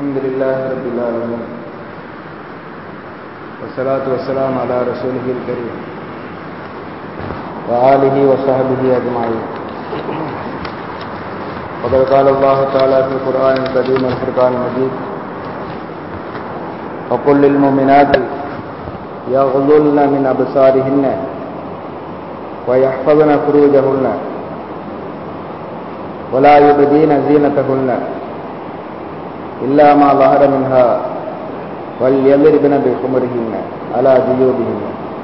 الحمد لله رب العالمين والصلاة والسلام على رسوله الكريم وآله وصحبه أجمعين وقد قال الله تعالى في القرآن الكريم والفرقان المجيد وقل للمؤمنات يغضلن من أبصارهن ويحفظن فروجهن ولا يبدين زينتهن إلا ما ظهر منها وليضربن بخمرهن على جيوبهن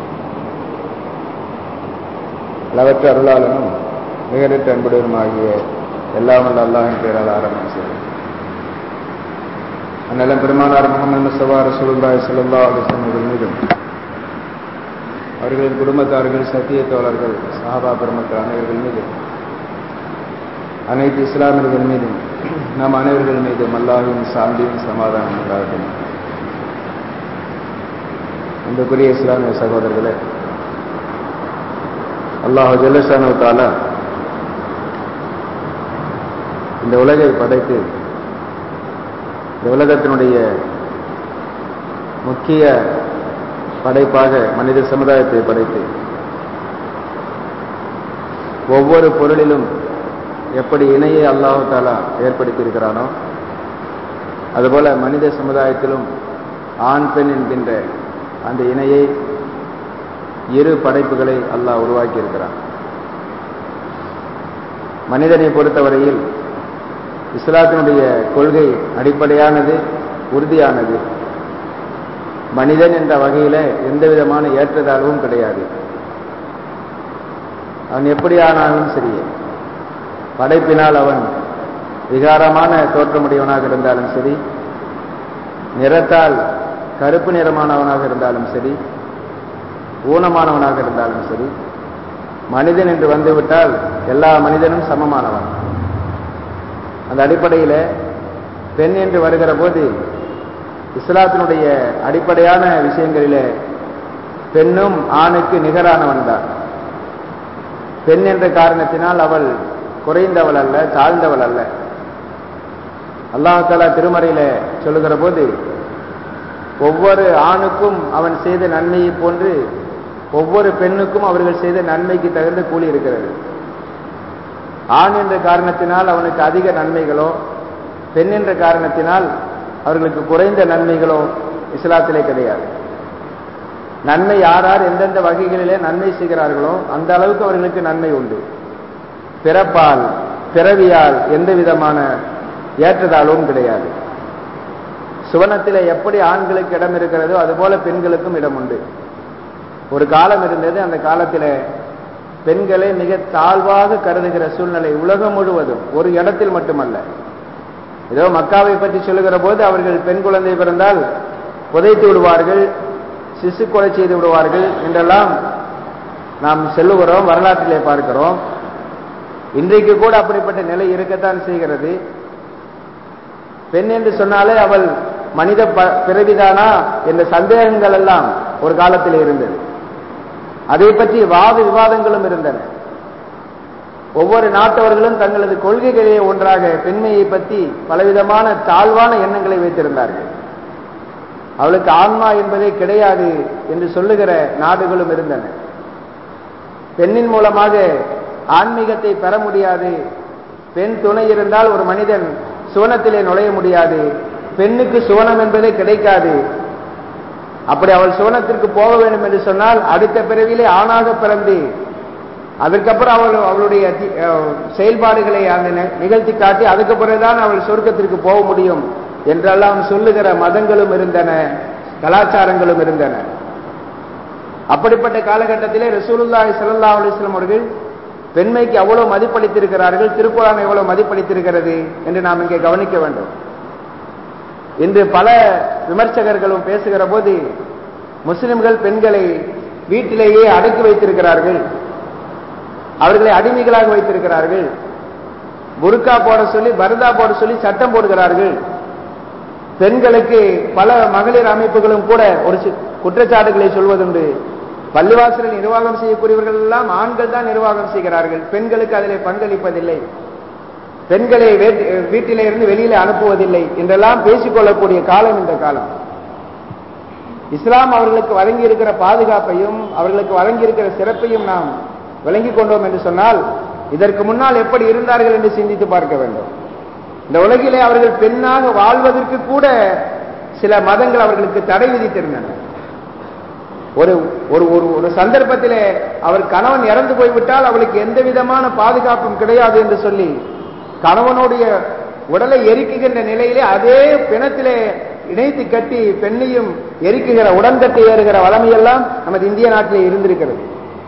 அளவற்ற அருளாளனும் மிகரற்ற அன்புடனுமாகிய எல்லாம் வல்ல அல்லாஹின் பேரால் ஆரம்பம் செய்யும் அந்நிலம் பெருமானார் முகமது முஸ்தபா ரசூலுல்லாஹி ஸல்லல்லாஹு அலைஹி வஸல்லம் மீதும் அவர்களின் குடும்பத்தார்கள் சத்திய தோழர்கள் சஹாபா பெருமக்கள் அனைவர்கள் மீதும் அனைத்து இஸ்லாமியர்கள் மீதும் நம் அனைவர்கள் மீதும் அல்லாஹின் சாந்தியும் சமாதானம் உண்டாகட்டும் அன்புக்குரிய இஸ்லாமிய சகோதரர்களே அல்லாஹ் ஜல்லஷானு தாலா இந்த உலகை படைத்து இந்த உலகத்தினுடைய முக்கிய படைப்பாக மனித சமுதாயத்தை படைத்து ஒவ்வொரு பொருளிலும் எப்படி இணையை அல்லாஹு தாலா ஏற்படுத்தியிருக்கிறானோ அதுபோல மனித சமுதாயத்திலும் ஆண் பெண் என்கின்ற அந்த இணையை இரு படைப்புகளை அல்லாஹ் உருவாக்கி இருக்கிறான் மனிதனை பொறுத்தவரையில் இஸ்லாத்தினுடைய கொள்கை அடிப்படையானது உறுதியானது மனிதன் என்ற வகையில எந்த விதமான ஏற்றதாழ்வும் கிடையாது அவன் எப்படி ஆனாலும் சரியே படைப்பினால் அவன் விகாரமான தோற்றமுடையவனாக இருந்தாலும் சரி நிறத்தால் கருப்பு நிறமானவனாக இருந்தாலும் சரி ஊனமானவனாக இருந்தாலும் சரி மனிதன் என்று வந்துவிட்டால் எல்லா மனிதனும் சமமானவன் அந்த அடிப்படையில் பெண் என்று வருகிற போது இஸ்லாத்தினுடைய அடிப்படையான விஷயங்களிலே பெண்ணும் ஆணுக்கு நிகரானவன் தான் பெண் என்ற காரணத்தினால் அவள் குறைந்தவள் அல்ல தாழ்ந்தவள் அல்ல அல்லாஹாலா திருமறையில சொல்லுகிற போது ஒவ்வொரு ஆணுக்கும் அவன் செய்த நன்மையை போன்று ஒவ்வொரு பெண்ணுக்கும் அவர்கள் செய்த நன்மைக்கு தகுந்த கூலி இருக்கிறது ஆண் என்ற காரணத்தினால் அவனுக்கு அதிக நன்மைகளோ பெண் என்ற காரணத்தினால் அவர்களுக்கு குறைந்த நன்மைகளோ இஸ்லாத்திலே கிடையாது நன்மை யார் யார் எந்தெந்த வகைகளிலே நன்மை செய்கிறார்களோ அந்த அளவுக்கு அவர்களுக்கு நன்மை உண்டு பிறப்பால் பிறவியால் எந்த விதமான ஏற்றதாலும் கிடையாது சுவனத்திலே எப்படி ஆண்களுக்கு இடம் இருக்கிறதோ அதுபோல பெண்களுக்கும் இடம் உண்டு ஒரு காலம் இருந்தது அந்த காலத்தில் பெண்களை மிக தாழ்வாக கருதுகிற சூழ்நிலை உலகம் முழுவதும் ஒரு இடத்தில் மட்டுமல்ல ஏதோ மக்காவை பற்றி சொல்லுகிற போது அவர்கள் பெண் குழந்தை பிறந்தால் புதைத்து விடுவார்கள் சிசு கொலை செய்து விடுவார்கள் என்றெல்லாம் நாம் செல்லுகிறோம் வரலாற்றிலே பார்க்கிறோம் இன்றைக்கு கூட அப்படிப்பட்ட நிலை இருக்கத்தான் செய்கிறது பெண் என்று சொன்னாலே அவள் மனித பிறவிதானா என்ற சந்தேகங்கள் எல்லாம் ஒரு காலத்தில் இருந்தது அதை பற்றி வாத விவாதங்களும் இருந்தன ஒவ்வொரு நாட்டவர்களும் தங்களது கொள்கைகளிலே ஒன்றாக பெண்மையை பற்றி பலவிதமான தாழ்வான எண்ணங்களை வைத்திருந்தார்கள் அவளுக்கு ஆன்மா என்பதே கிடையாது என்று சொல்லுகிற நாடுகளும் இருந்தன பெண்ணின் மூலமாக ஆன்மீகத்தை பெற முடியாது பெண் துணை இருந்தால் ஒரு மனிதன் சுவனத்திலே நுழைய முடியாது பெண்ணுக்கு சுவனம் என்பதே கிடைக்காது அப்படி அவள் சுவனத்திற்கு போக வேண்டும் என்று சொன்னால் அடுத்த பிறவிலே ஆணாக பிறந்து அதுக்கப்புறம் அவள் அவளுடைய செயல்பாடுகளை அந்த நிகழ்த்தி காட்டி அதுக்கு பிறகுதான் அவள் சொர்க்கத்திற்கு போக முடியும் என்றெல்லாம் சொல்லுகிற மதங்களும் இருந்தன கலாச்சாரங்களும் இருந்தன அப்படிப்பட்ட காலகட்டத்திலே ரசூலுல்லாஹி சல்லா அலிஸ்லாம் அவர்கள் பெண்மைக்கு அவ்வளவு மதிப்பளித்திருக்கிறார்கள் திருக்குறான் எவ்வளவு மதிப்பளித்திருக்கிறது என்று நாம் இங்கே கவனிக்க வேண்டும் இன்று பல விமர்சகர்களும் பேசுகிற போது முஸ்லிம்கள் பெண்களை வீட்டிலேயே அடக்கி வைத்திருக்கிறார்கள் அவர்களை அடிமைகளாக வைத்திருக்கிறார்கள் புருக்கா போட சொல்லி பருதா போட சொல்லி சட்டம் போடுகிறார்கள் பெண்களுக்கு பல மகளிர் அமைப்புகளும் கூட ஒரு குற்றச்சாட்டுகளை சொல்வதுண்டு பள்ளிவாசலில் நிர்வாகம் செய்யக்கூடியவர்கள் எல்லாம் ஆண்கள் தான் நிர்வாகம் செய்கிறார்கள் பெண்களுக்கு அதில் பங்களிப்பதில்லை பெண்களை வீட்டிலே இருந்து வெளியில அனுப்புவதில்லை என்றெல்லாம் பேசிக்கொள்ளக்கூடிய காலம் இந்த காலம் இஸ்லாம் அவர்களுக்கு வழங்கி இருக்கிற பாதுகாப்பையும் அவர்களுக்கு வழங்கி இருக்கிற சிறப்பையும் நாம் விளங்கிக் கொண்டோம் என்று சொன்னால் இதற்கு முன்னால் எப்படி இருந்தார்கள் என்று சிந்தித்து பார்க்க வேண்டும் இந்த உலகிலே அவர்கள் பெண்ணாக வாழ்வதற்கு கூட சில மதங்கள் அவர்களுக்கு தடை விதித்திருந்தன ஒரு ஒரு ஒரு ஒரு சந்தர்ப்பத்திலே அவர் கணவன் இறந்து போய்விட்டால் அவளுக்கு எந்த விதமான பாதுகாப்பும் கிடையாது என்று சொல்லி கணவனுடைய உடலை எரிக்குகின்ற நிலையிலே அதே பிணத்திலே இணைத்து கட்டி பெண்ணையும் எரிக்குகிற உடன்கட்டை ஏறுகிற வளமையெல்லாம் நமது இந்திய நாட்டிலே இருந்திருக்கிறது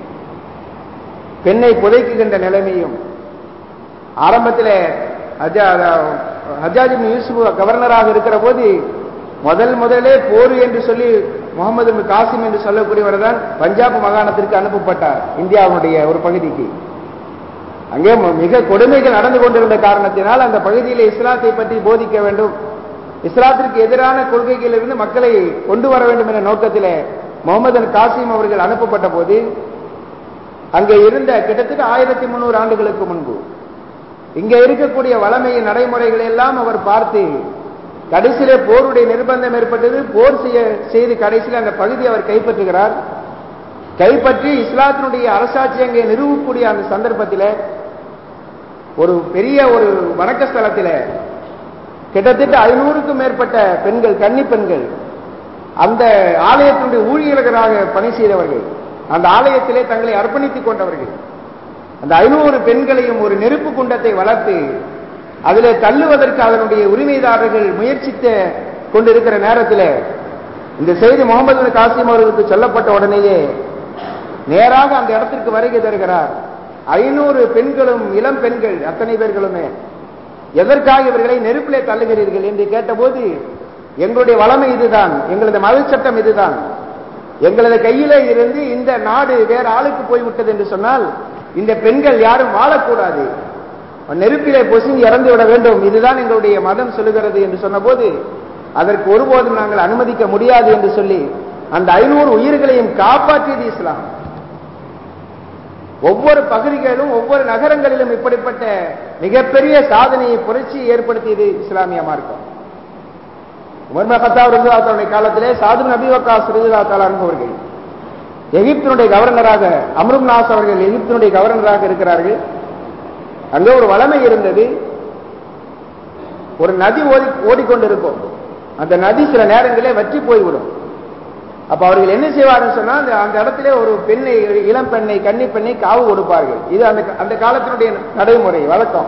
பெண்ணை புதைக்குகின்ற நிலைமையும் ஆரம்பத்தில் ஹஜாஜ் யூசுப் கவர்னராக இருக்கிற போது முதல் முதலே போர் என்று சொல்லி முகமது காசிம் என்று சொல்லக்கூடியவர் தான் பஞ்சாப் மாகாணத்திற்கு அனுப்பப்பட்டார் இந்தியாவுடைய ஒரு பகுதிக்கு அங்கே மிக கொடுமைகள் நடந்து கொண்டிருந்த காரணத்தினால் அந்த பகுதியில் இஸ்லாத்தை பற்றி போதிக்க வேண்டும் இஸ்லாத்திற்கு எதிரான கொள்கைகளிலிருந்து மக்களை கொண்டு வர வேண்டும் என்ற நோக்கத்தில் முகமது காசிம் அவர்கள் அனுப்பப்பட்ட போது அங்கே இருந்த கிட்டத்தட்ட ஆயிரத்தி முன்னூறு ஆண்டுகளுக்கு முன்பு இங்கே இருக்கக்கூடிய வளமையின் நடைமுறைகளை எல்லாம் அவர் பார்த்து கடைசியிலே போருடைய நிர்பந்தம் ஏற்பட்டது போர் செய்ய செய்து கடைசியில் அந்த பகுதியை அவர் கைப்பற்றுகிறார் கைப்பற்றி இஸ்லாத்தினுடைய அரசாட்சி அங்கே நிறுவக்கூடிய அந்த சந்தர்ப்பத்தில் ஒரு பெரிய ஒரு வணக்க ஸ்தலத்தில் கிட்டத்தட்ட ஐநூறுக்கும் மேற்பட்ட பெண்கள் கன்னி பெண்கள் அந்த ஆலயத்தினுடைய ஊழியர்களாக பணி செய்தவர்கள் அந்த ஆலயத்திலே தங்களை அர்ப்பணித்துக் கொண்டவர்கள் அந்த ஐநூறு பெண்களையும் ஒரு நெருப்பு குண்டத்தை வளர்த்து அதிலே தள்ளுவதற்கு அதனுடைய உரிமைதாரர்கள் முயற்சித்த கொண்டிருக்கிற நேரத்தில் இந்த செய்தி முகமது காசிம் அவர்களுக்கு சொல்லப்பட்ட உடனேயே நேராக அந்த இடத்திற்கு வருகை தருகிறார் ஐநூறு பெண்களும் இளம் பெண்கள் அத்தனை பேர்களுமே எதற்காக இவர்களை நெருப்பிலே தள்ளுகிறீர்கள் என்று கேட்டபோது எங்களுடைய வளமை இதுதான் எங்களது மத சட்டம் இதுதான் எங்களது கையிலே இருந்து இந்த நாடு வேற ஆளுக்கு போய்விட்டது என்று சொன்னால் இந்த பெண்கள் யாரும் வாழக்கூடாது நெருப்பிலே பொசுங்கி இறந்து விட வேண்டும் இதுதான் எங்களுடைய மதம் சொல்லுகிறது என்று சொன்னபோது அதற்கு ஒருபோதும் நாங்கள் அனுமதிக்க முடியாது என்று சொல்லி அந்த ஐநூறு உயிர்களையும் காப்பாற்றியது இஸ்லாம் ஒவ்வொரு பகுதிகளிலும் ஒவ்வொரு நகரங்களிலும் இப்படிப்பட்ட மிகப்பெரிய சாதனையை புரட்சி ஏற்படுத்தியது இஸ்லாமிய மார்க்கம் உமர்ம கத்தாப் ரிசுலாத்தாவுடைய காலத்திலே சாது நபி வக்காஸ் ரிசுலாத்தால் அனுபவர்கள் எகிப்தினுடைய கவர்னராக அம்ரும் நாஸ் அவர்கள் எகிப்தினுடைய கவர்னராக இருக்கிறார்கள் அங்கே ஒரு வளமை இருந்தது ஒரு நதி ஓடி ஓடிக்கொண்டிருக்கும் அந்த நதி சில நேரங்களே வற்றி போய்விடும் அப்ப அவர்கள் என்ன செய்வார்கள் சொன்னா அந்த அந்த இடத்துல ஒரு பெண்ணை இளம் பெண்ணை கன்னி பெண்ணை காவு கொடுப்பார்கள் இது அந்த அந்த காலத்தினுடைய நடைமுறை வழக்கம்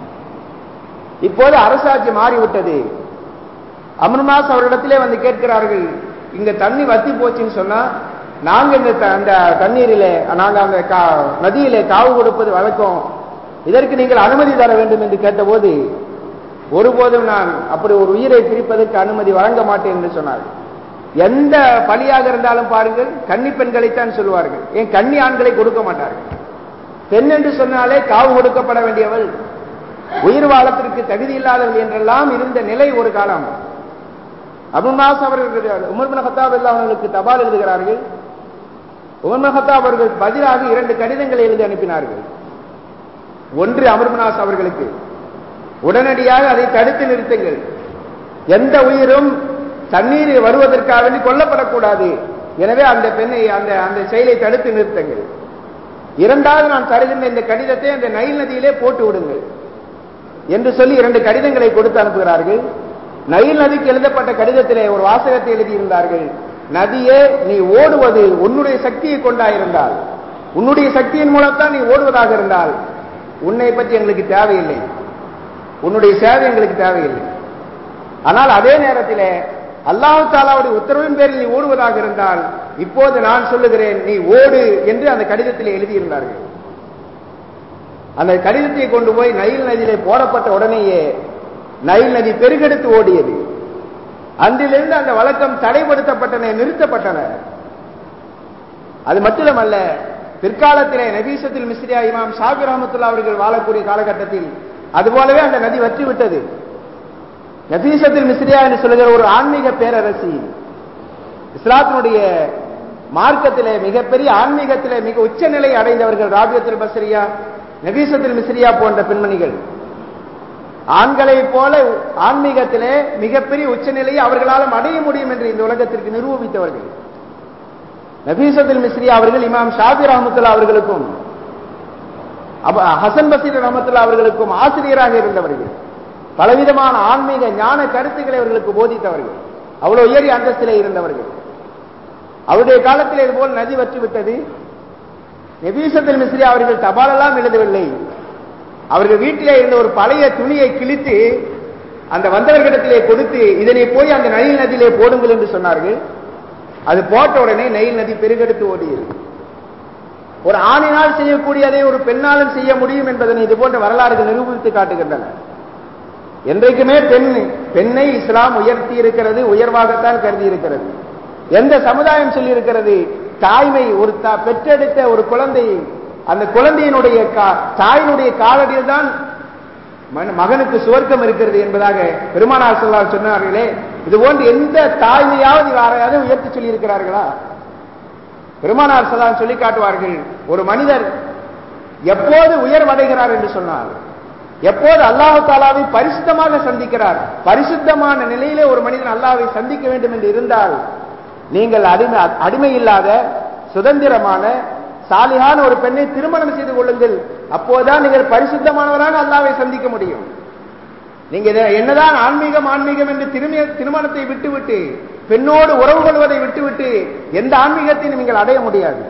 இப்போது அரசாட்சி மாறிவிட்டது அமர்மாஸ் அவரிடத்திலே வந்து கேட்கிறார்கள் இங்க தண்ணி வத்தி போச்சுன்னு சொன்னா நாங்க இந்த அந்த தண்ணீரிலே நாங்க அந்த நதியிலே காவு கொடுப்பது வழக்கம் இதற்கு நீங்கள் அனுமதி தர வேண்டும் என்று கேட்டபோது ஒருபோதும் நான் அப்படி ஒரு உயிரை பிரிப்பதற்கு அனுமதி வழங்க மாட்டேன் என்று சொன்னார் எந்த பலியாக இருந்தாலும் பாருங்கள் கன்னி பெண்களைத்தான் சொல்லுவார்கள் ஏன் கன்னி ஆண்களை கொடுக்க மாட்டார்கள் பெண் என்று சொன்னாலே காவு கொடுக்கப்பட வேண்டியவள் உயிர் வாழத்திற்கு தகுதி இல்லாதவள் என்றெல்லாம் இருந்த நிலை ஒரு காலம் அபுமாஸ் அவர்கள் உமர்மன் ஹத்தாப் அவர்களுக்கு தபால் எழுதுகிறார்கள் உமர்மன் ஹத்தாப் அவர்கள் பதிலாக இரண்டு கடிதங்களை எழுதி அனுப்பினார்கள் ஒன்று அமர்மனாஸ் அவர்களுக்கு உடனடியாக அதை தடுத்து நிறுத்துங்கள் எந்த உயிரும் தண்ணீர் வருவதற்காக வேண்டி கொல்லப்படக்கூடாது எனவே அந்த பெண்ணை அந்த அந்த செயலை தடுத்து நிறுத்துங்கள் இரண்டாவது நான் தருகின்ற இந்த கடிதத்தை அந்த நைல் நதியிலே போட்டு விடுங்கள் என்று சொல்லி இரண்டு கடிதங்களை கொடுத்து அனுப்புகிறார்கள் நைல் நதிக்கு எழுதப்பட்ட கடிதத்திலே ஒரு வாசகத்தை எழுதியிருந்தார்கள் நதியே நீ ஓடுவது உன்னுடைய சக்தியை கொண்டாயிருந்தால் உன்னுடைய சக்தியின் மூலம்தான் நீ ஓடுவதாக இருந்தால் உன்னை பற்றி எங்களுக்கு தேவையில்லை உன்னுடைய சேவை எங்களுக்கு தேவையில்லை ஆனால் அதே நேரத்தில் அல்லாஹு தாலாவுடைய உத்தரவின் பேரில் நீ ஓடுவதாக இருந்தால் இப்போது நான் சொல்லுகிறேன் நீ ஓடு என்று அந்த கடிதத்தில் எழுதியிருந்தார்கள் அந்த கடிதத்தை கொண்டு போய் நைல் நதியிலே போடப்பட்ட உடனேயே நைல் நதி பெருகெடுத்து ஓடியது அன்றிலிருந்து அந்த வழக்கம் தடைப்படுத்தப்பட்டன நிறுத்தப்பட்டன அது மட்டுமல்ல பிற்காலத்திலே நபீசத்தில் மிஸ்ரியா இமாம் ஷாபி ரஹமத்துல்லா அவர்கள் வாழக்கூடிய காலகட்டத்தில் அதுபோலவே அந்த நதி வற்றி விட்டது நபீசத்தில் மிஸ்ரியா என்று சொல்லுகிற ஒரு ஆன்மீக பேரரசி இஸ்லாத்தினுடைய மார்க்கத்திலே மிகப்பெரிய ஆன்மீகத்திலே மிக உச்ச நிலை அடைந்தவர்கள் ராபியத்தில் பஸ்ரியா நபீசத்தில் மிஸ்ரியா போன்ற பெண்மணிகள் ஆண்களைப் போல ஆன்மீகத்திலே மிகப்பெரிய உச்சநிலையை அவர்களால் அடைய முடியும் என்று இந்த உலகத்திற்கு நிரூபித்தவர்கள் நபீசத்துல் மிஸ்ரி அவர்கள் இமாம் ஷாபி ரஹமத்துல்லா அவர்களுக்கும் அப்ப ஹசன் பசீர் ரஹமத்துல்லா அவர்களுக்கும் ஆசிரியராக இருந்தவர்கள் பலவிதமான ஆன்மீக ஞான கருத்துக்களை அவர்களுக்கு போதித்தவர்கள் அவ்வளவு உயரிய அந்தஸ்திலே இருந்தவர்கள் அவருடைய காலத்தில் இது போல் நதி வற்றி விட்டது நபீசத்துல் மிஸ்ரி அவர்கள் தபாலெல்லாம் எழுதவில்லை அவர்கள் வீட்டிலே இருந்த ஒரு பழைய துணியை கிழித்து அந்த வந்தவர்களிடத்திலே கொடுத்து இதனை போய் அந்த நயில் நதியிலே போடுங்கள் என்று சொன்னார்கள் அது போட்ட உடனே நெயில் நதி பெருகெடுத்து ஓடியது ஒரு ஆணினால் செய்யக்கூடியதை ஒரு பெண்ணாலும் செய்ய முடியும் என்பதனை இது போன்ற வரலாறுகள் நிரூபித்து காட்டுகின்றன என்றைக்குமே பெண் பெண்ணை இஸ்லாம் உயர்த்தி இருக்கிறது உயர்வாகத்தான் கருதி இருக்கிறது எந்த சமுதாயம் சொல்லி இருக்கிறது தாய்மை ஒரு பெற்றெடுத்த ஒரு குழந்தை அந்த குழந்தையினுடைய தாயினுடைய காலடியில் தான் மகனுக்கு சுவர்க்கம் இருக்கிறது என்பதாக பெருமானார் சொல்லால் சொன்னார்களே இது போன்று எந்த தாய்மையாவது யாரையாவது உயர்த்தி சொல்லி இருக்கிறார்களா பெருமானார் சொல்லால் சொல்லி காட்டுவார்கள் ஒரு மனிதர் எப்போது உயர்வடைகிறார் என்று சொன்னார் எப்போது அல்லாஹு தாலாவை பரிசுத்தமாக சந்திக்கிறார் பரிசுத்தமான நிலையிலே ஒரு மனிதன் அல்லாவை சந்திக்க வேண்டும் என்று இருந்தால் நீங்கள் அடிமை அடிமை இல்லாத சுதந்திரமான சாலிகான ஒரு பெண்ணை திருமணம் செய்து கொள்ளுங்கள் அப்போதான் நீங்கள் பரிசுத்தமானவராக அல்லாவை சந்திக்க முடியும் நீங்க என்னதான் ஆன்மீகம் ஆன்மீகம் என்று திரும்பிய திருமணத்தை விட்டுவிட்டு பெண்ணோடு உறவு கொள்வதை விட்டுவிட்டு எந்த ஆன்மீகத்தையும் நீங்கள் அடைய முடியாது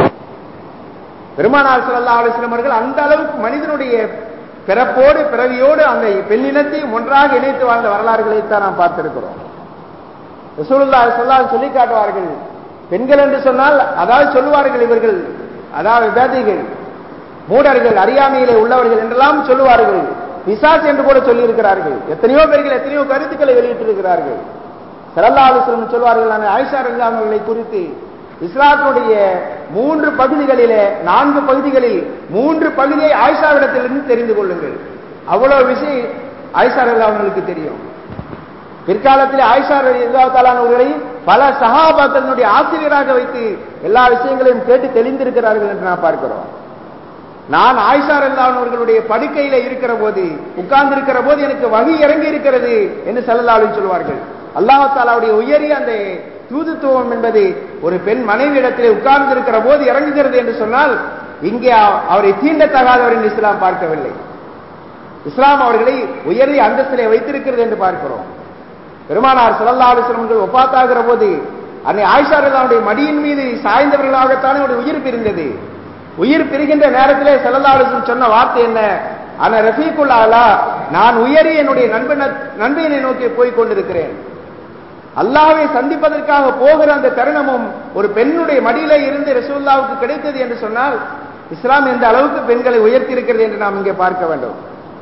பெருமானார் சல்லா அலிஸ்லம் அவர்கள் அந்த அளவுக்கு மனிதனுடைய பிறப்போடு பிறவியோடு அந்த பெண்ணினத்தையும் ஒன்றாக இணைத்து வாழ்ந்த வரலாறுகளை தான் நாம் பார்த்திருக்கிறோம் ரசூலுல்லா சொல்லால் சொல்லி காட்டுவார்கள் பெண்கள் என்று சொன்னால் அதாவது சொல்லுவார்கள் இவர்கள் அதாவது வேதைகள் மூடர்கள் அறியாமையிலே உள்ளவர்கள் என்றெல்லாம் சொல்லுவார்கள் பிசாஸ் என்று கூட சொல்லி இருக்கிறார்கள் எத்தனையோ பேர்கள் எத்தனையோ கருத்துக்களை வெளியிட்டிருக்கிறார்கள் சரல்லா அலுவலம் சொல்வார்கள் நான் ஆயிஷா அவர்களை குறித்து இஸ்லாத்தினுடைய மூன்று பகுதிகளிலே நான்கு பகுதிகளில் மூன்று பகுதியை ஆயிஷாவிடத்திலிருந்து தெரிந்து கொள்ளுங்கள் அவ்வளவு விஷயம் ஆயிஷா அவர்களுக்கு தெரியும் பிற்காலத்தில் ஆயிஷா அவர்களை பல சகாபாக்களினுடைய ஆசிரியராக வைத்து எல்லா விஷயங்களையும் கேட்டு தெளிந்திருக்கிறார்கள் என்று நான் பார்க்கிறோம் நான் ஆயிஷா அவர்களுடைய படுக்கையில இருக்கிற போது உட்கார்ந்து இருக்கிற போது எனக்கு வகி இறங்கி இருக்கிறது என்று செல்லலாலும் சொல்வார்கள் அல்லாஹ் தாலாவுடைய உயரிய அந்த தூதுத்துவம் என்பது ஒரு பெண் மனைவி இடத்திலே உட்கார்ந்து இருக்கிற போது இறங்குகிறது என்று சொன்னால் இங்கே அவரை தீண்டத்தகாதவர் என்று இஸ்லாம் பார்க்கவில்லை இஸ்லாம் அவர்களை உயரிய அந்தஸ்திலே வைத்திருக்கிறது என்று பார்க்கிறோம் பெருமானார் சல்லா அலிஸ்லமர்கள் ஒப்பாத்தாகிற போது அன்னை ஆயிஷா அல்லாவுடைய மடியின் மீது சாய்ந்தவர்களாகத்தானே அவருடைய உயிர் பிரிந்தது உயிர் பிரிகின்ற நேரத்திலே சல்லா அலிஸ்லம் சொன்ன வார்த்தை என்ன ஆனா ரஃபீக்குல்லாலா நான் உயரி என்னுடைய நண்பன நண்பனை நோக்கி போய் கொண்டிருக்கிறேன் அல்லாவை சந்திப்பதற்காக போகிற அந்த தருணமும் ஒரு பெண்ணுடைய மடியில இருந்து ரசூல்லாவுக்கு கிடைத்தது என்று சொன்னால் இஸ்லாம் எந்த அளவுக்கு பெண்களை உயர்த்தி இருக்கிறது என்று நாம் இங்கே பார்க்க வேண்டும்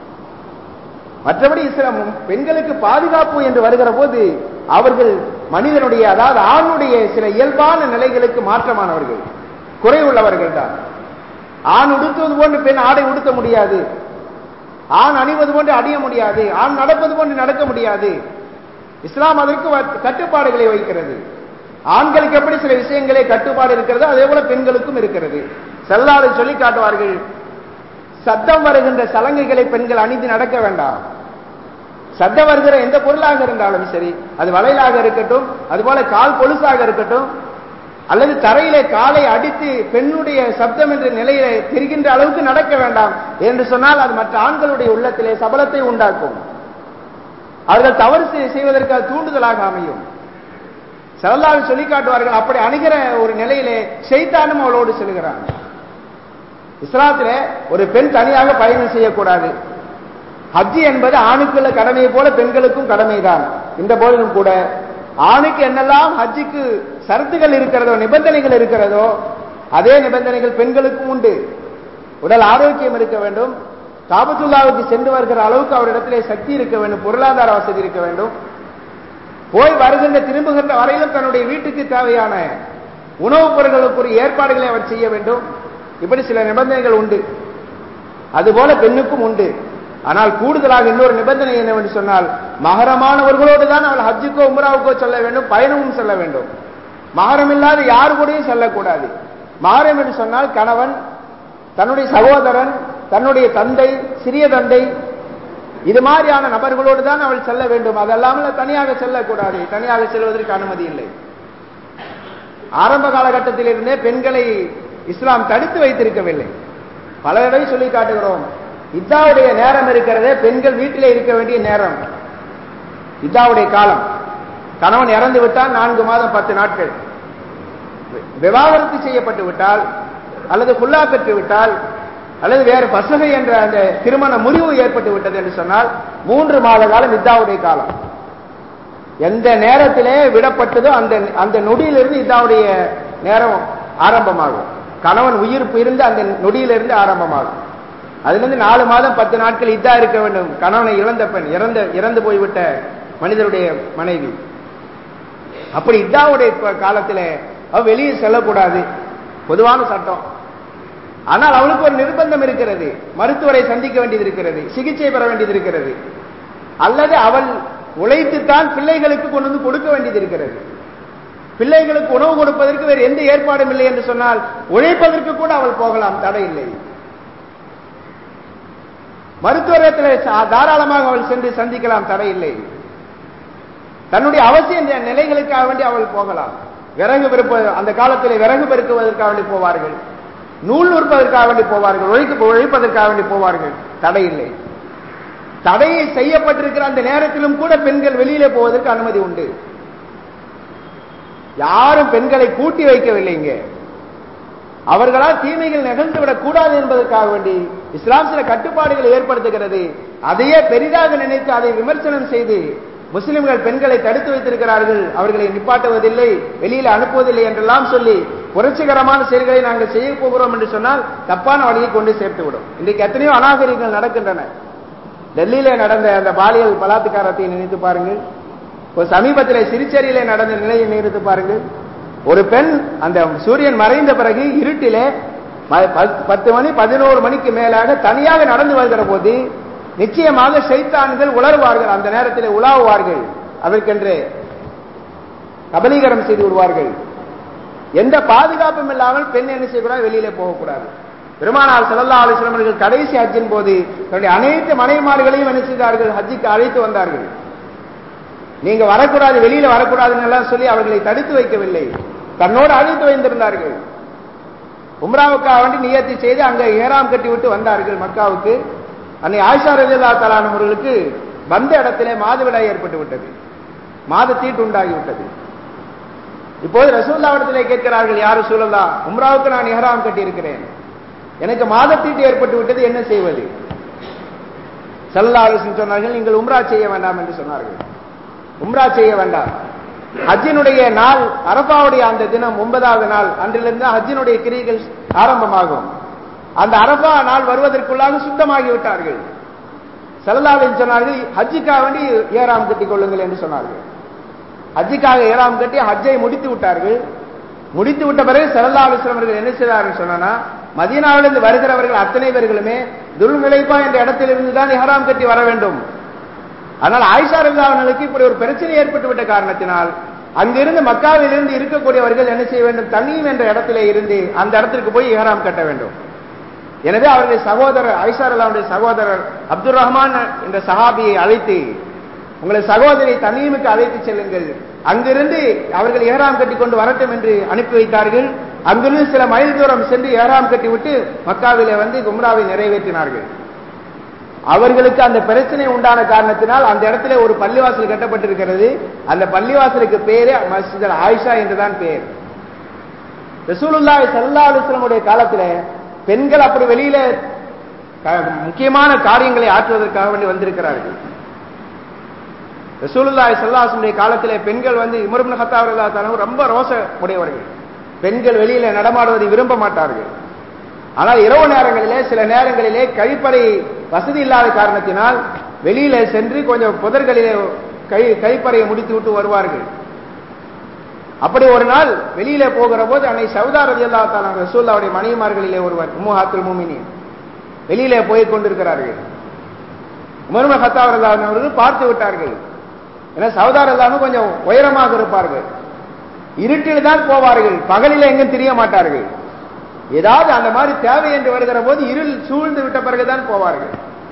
மற்றபடி இஸ்லாமும் பெண்களுக்கு பாதுகாப்பு என்று வருகிற போது அவர்கள் மனிதனுடைய அதாவது ஆணுடைய சில இயல்பான நிலைகளுக்கு மாற்றமானவர்கள் குறை உள்ளவர்கள் தான் ஆண் உடுத்துவது போன்று பெண் ஆடை உடுத்த முடியாது ஆண் அணிவது போன்று அணிய முடியாது ஆண் நடப்பது போன்று நடக்க முடியாது இஸ்லாம் அதற்கு கட்டுப்பாடுகளை வைக்கிறது ஆண்களுக்கு எப்படி சில விஷயங்களே கட்டுப்பாடு இருக்கிறதோ அதே போல பெண்களுக்கும் இருக்கிறது செல்லாதை சொல்லி காட்டுவார்கள் சத்தம் வருகின்ற சலங்கைகளை பெண்கள் அணிந்து நடக்க வேண்டாம் சத்தம் வருகிற எந்த பொருளாக இருந்தாலும் சரி அது வளையலாக இருக்கட்டும் அதுபோல கால் கொலுசாக இருக்கட்டும் அல்லது தரையிலே காலை அடித்து பெண்ணுடைய சப்தம் என்ற நிலையில தெரிகின்ற அளவுக்கு நடக்க வேண்டாம் என்று சொன்னால் அது மற்ற ஆண்களுடைய உள்ளத்திலே சபலத்தை உண்டாக்கும் அவர்கள் தவறு செய்வதற்கு அது தூண்டுதலாக அமையும் செல்லாவில் சொல்லி காட்டுவார்கள் அப்படி அணுகிற ஒரு நிலையிலே செய்தானும் அவளோடு செல்கிறான் இஸ்லாத்திலே ஒரு பெண் தனியாக பயணம் செய்யக்கூடாது ஹஜ்ஜி என்பது ஆணுக்குள்ள கடமையை போல பெண்களுக்கும் கடமைதான் இந்த போதிலும் கூட ஆணுக்கு என்னெல்லாம் ஹஜ்ஜிக்கு சரத்துகள் இருக்கிறதோ நிபந்தனைகள் இருக்கிறதோ அதே நிபந்தனைகள் பெண்களுக்கும் உண்டு உடல் ஆரோக்கியம் இருக்க வேண்டும் காபத்துல்லாவுக்கு சென்று வருகிற அளவுக்கு அவரிடத்திலே சக்தி இருக்க வேண்டும் பொருளாதார வசதி இருக்க வேண்டும் போய் வருகின்ற திரும்புகின்ற வரையிலும் தன்னுடைய வீட்டுக்கு தேவையான உணவுப் பொருட்களுக்குரிய ஏற்பாடுகளை அவர் செய்ய வேண்டும் இப்படி சில நிபந்தனைகள் உண்டு அதுபோல பெண்ணுக்கும் உண்டு ஆனால் கூடுதலாக இன்னொரு நிபந்தனை என்னவென்று சொன்னால் மகரமானவர்களோடு தான் அவள் ஹஜ்ஜுக்கோ உம்ராவுக்கோ செல்ல வேண்டும் பயணமும் செல்ல வேண்டும் மகரம் இல்லாத யாரு கூடயும் செல்லக்கூடாது மகரம் என்று சொன்னால் கணவன் தன்னுடைய சகோதரன் தன்னுடைய தந்தை சிறிய தந்தை இது மாதிரியான நபர்களோடு தான் அவள் செல்ல வேண்டும் அதல்லாமல் தனியாக செல்லக்கூடாது தனியாக செல்வதற்கு அனுமதி இல்லை ஆரம்ப காலகட்டத்திலிருந்தே பெண்களை இஸ்லாம் தடுத்து வைத்திருக்கவில்லை பல தடவை சொல்லி காட்டுகிறோம் இத்தாவுடைய நேரம் இருக்கிறதே பெண்கள் வீட்டிலே இருக்க வேண்டிய நேரம் இத்தாவுடைய காலம் கணவன் இறந்து விட்டால் நான்கு மாதம் பத்து நாட்கள் விவாகரத்து செய்யப்பட்டு விட்டால் அல்லது குல்லா பெற்று விட்டால் அல்லது வேறு பசகை என்ற அந்த திருமண முறிவு ஏற்பட்டு விட்டது என்று சொன்னால் மூன்று மாத காலம் இத்தாவுடைய காலம் எந்த நேரத்திலே விடப்பட்டதோ அந்த அந்த நொடியிலிருந்து இதாவுடைய நேரம் ஆரம்பமாகும் கணவன் உயிர் இருந்து அந்த நொடியிலிருந்து ஆரம்பமாகும் அதிலிருந்து நாலு மாதம் பத்து நாட்கள் இதா இருக்க வேண்டும் கணவனை இழந்த பெண் இறந்த இறந்து போய்விட்ட மனிதருடைய மனைவி அப்படி இதாவுடைய காலத்தில் அவ வெளியே செல்லக்கூடாது பொதுவான சட்டம் ஆனால் அவளுக்கு ஒரு நிர்பந்தம் இருக்கிறது மருத்துவரை சந்திக்க வேண்டியது இருக்கிறது சிகிச்சை பெற வேண்டியது இருக்கிறது அல்லது அவள் உழைத்துத்தான் பிள்ளைகளுக்கு கொண்டு வந்து கொடுக்க வேண்டியது இருக்கிறது பிள்ளைகளுக்கு உணவு கொடுப்பதற்கு வேறு எந்த ஏற்பாடும் இல்லை என்று சொன்னால் உழைப்பதற்கு கூட அவள் போகலாம் தடை இல்லை மருத்துவரத்தில் தாராளமாக அவள் சென்று சந்திக்கலாம் தடை இல்லை தன்னுடைய அவசிய நிலைகளுக்காக வேண்டி அவள் போகலாம் விறகு பெருப்ப அந்த காலத்தில் விறகு பெருக்குவதற்காக வேண்டி போவார்கள் நூல் உற்பதற்காக வேண்டி போவார்கள் உழைக்க உழைப்பதற்காக வேண்டி போவார்கள் தடை இல்லை தடையை செய்யப்பட்டிருக்கிற அந்த நேரத்திலும் கூட பெண்கள் வெளியில போவதற்கு அனுமதி உண்டு யாரும் பெண்களை கூட்டி வைக்கவில்லை இங்க அவர்களால் தீமைகள் நிகழ்ந்துவிடக் கூடாது என்பதற்காக வேண்டி இஸ்லாம் சில கட்டுப்பாடுகளை ஏற்படுத்துகிறது அதையே பெரிதாக நினைத்து அதை விமர்சனம் செய்து முஸ்லிம்கள் பெண்களை தடுத்து வைத்திருக்கிறார்கள் அவர்களை நிப்பாட்டுவதில்லை வெளியில அனுப்புவதில்லை என்றெல்லாம் சொல்லி புரட்சிகரமான செயல்களை நாங்கள் செய்ய போகிறோம் என்று சொன்னால் தப்பான வழியை கொண்டு சேர்த்து விடும் இன்றைக்கு எத்தனையோ அநாகரிகங்கள் நடக்கின்றன டெல்லியில நடந்த அந்த பாலியல் பலாத்காரத்தை நினைத்து பாருங்கள் ஒரு சமீபத்தில் சிறுச்சேரியிலே நடந்த நிலையை நினைத்து பாருங்கள் ஒரு பெண் அந்த சூரியன் மறைந்த பிறகு இருட்டிலே பத்து மணி பதினோரு மணிக்கு மேலாக தனியாக நடந்து வருகிற போது நிச்சயமாக சைத்தான்கள் உளருவார்கள் அந்த நேரத்தில் உலாவுவார்கள் அதற்கென்று கபலீகரம் செய்து விடுவார்கள் எந்த பாதுகாப்பும் இல்லாமல் பெண் என்ன செய்யக்கூடாது வெளியிலே போகக்கூடாது பெருமானார் செல்லல்லா அலிஸ்லாம் அவர்கள் கடைசி ஹஜ்ஜின் போது தன்னுடைய அனைத்து மனைமார்களையும் என்ன செய்தார்கள் ஹஜ்ஜிக்கு அழைத்து வந்தார்கள் நீங்க வரக்கூடாது வெளியில வரக்கூடாதுன்னு எல்லாம் சொல்லி அவர்களை தடுத்து வைக்கவில்லை தன்னோடு அழைத்து வைத்திருந்தார்கள் உம்ராவுக்காக வேண்டி நியத்தி செய்து அங்க ஏறாம் கட்டி விட்டு வந்தார்கள் மக்காவுக்கு அன்னை ஆயிஷா ரஜில்லா தலானவர்களுக்கு வந்த இடத்திலே மாதவிடாய் ஏற்பட்டு விட்டது மாத தீட்டு உண்டாகி விட்டது இப்போது ரசூல்லாவிடத்திலே கேட்கிறார்கள் யாரு சூழல்லா உம்ராவுக்கு நான் எஹராம் கட்டி இருக்கிறேன் எனக்கு மாதத்தீட்டு ஏற்பட்டு விட்டது என்ன செய்வது சல்லா அலிசன் சொன்னார்கள் நீங்கள் உம்ரா செய்ய வேண்டாம் என்று சொன்னார்கள் உம்ரா செய்ய வேண்டாம் ஹஜ்ஜினுடைய நாள் அரபாவுடைய அந்த தினம் ஒன்பதாவது நாள் அன்றிலிருந்து ஹஜ்ஜினுடைய கிரிகள் ஆரம்பமாகும் அந்த அரபா நாள் வருவதற்குள்ளாக சுத்தமாகி விட்டார்கள் சல்லல்லாவின் சொன்னார்கள் ஹஜ்ஜுக்காக வேண்டி ஏறாம் கட்டிக் கொள்ளுங்கள் என்று சொன்னார்கள் ஹஜ்ஜுக்காக ஏறாம் கட்டி ஹஜ்ஜை முடித்து விட்டார்கள் முடித்து விட்ட பிறகு சல்லல்லா அலிஸ்லாம் அவர்கள் என்ன செய்தார்கள் சொன்னா மதீனாவிலிருந்து வருகிறவர்கள் அத்தனை பேர்களுமே துல்ஹுலைபா என்ற இடத்திலிருந்து தான் இஹராம் கட்டி வர வேண்டும் ஆனால் ஆயிஷா ரல்லாவர்களுக்கு இப்படி ஒரு பிரச்சனை ஏற்பட்டு விட்ட காரணத்தினால் அங்கிருந்து மக்காவிலிருந்து இருக்கக்கூடியவர்கள் என்ன செய்ய வேண்டும் தண்ணீம் என்ற இடத்திலே இருந்து அந்த இடத்திற்கு போய் இஹராம் கட்ட வேண்டும் எனவே அவருடைய சகோதரர் ஐஷா அல்லாவுடைய சகோதரர் அப்துல் ரஹ்மான் என்ற சஹாபியை அழைத்து உங்களை சகோதரி தண்ணீமுக்கு அழைத்து செல்லுங்கள் அங்கிருந்து அவர்கள் ஏறாம் கட்டி கொண்டு வரட்டும் என்று அனுப்பி வைத்தார்கள் அங்கிருந்து சில மைல் தூரம் சென்று ஏறாம் கட்டி விட்டு மக்காவிலே வந்து கும்ராவை நிறைவேற்றினார்கள் அவர்களுக்கு அந்த பிரச்சனை உண்டான காரணத்தினால் அந்த இடத்துல ஒரு பள்ளிவாசல் கட்டப்பட்டிருக்கிறது அந்த பள்ளிவாசலுக்கு பேரே மஸ்ஜித் ஆயிஷா என்றுதான் பேர் ரசூலுல்லாஹி ஸல்லல்லாஹு அலைஹி வஸல்லமுடைய காலத்துல பெண்கள் அப்படி வெளியில முக்கியமான காரியங்களை ஆற்றுவதற்காக வேண்டி வந்திருக்கிறார்கள் ரசூலுல்லாஹி ஸல்லல்லாஹு காலத்திலே பெண்கள் வந்து உமர் இப்னு கத்தாப் ரலியல்லாஹு ரொம்ப ரோச உடையவர்கள் பெண்கள் வெளியில நடமாடுவதை விரும்ப மாட்டார்கள் ஆனால் இரவு நேரங்களிலே சில நேரங்களிலே கழிப்பறை வசதி இல்லாத காரணத்தினால் வெளியில சென்று கொஞ்சம் புதர்களிலே கை கழிப்பறையை முடித்து விட்டு வருவார்கள் அப்படி ஒரு நாள் வெளியில போகிற போது அன்னை சவுதா ரதி அல்லா தாலா ரசூல்லாவுடைய மனைவிமார்களிலே ஒருவர் உம்முஹாத்துல் மூமினி வெளியிலே போய் கொண்டிருக்கிறார்கள் உமர்ம ஹத்தாவர் அவர்கள் பார்த்து விட்டார்கள் ஏன்னா சவுதார் எல்லாமே கொஞ்சம் உயரமாக இருப்பார்கள் இருட்டில் தான் போவார்கள் பகலில் எங்கும் தெரிய மாட்டார்கள் ஏதாவது அந்த மாதிரி தேவை என்று வருகிற போது இருள் சூழ்ந்து விட்ட பிறகுதான் போவார்கள்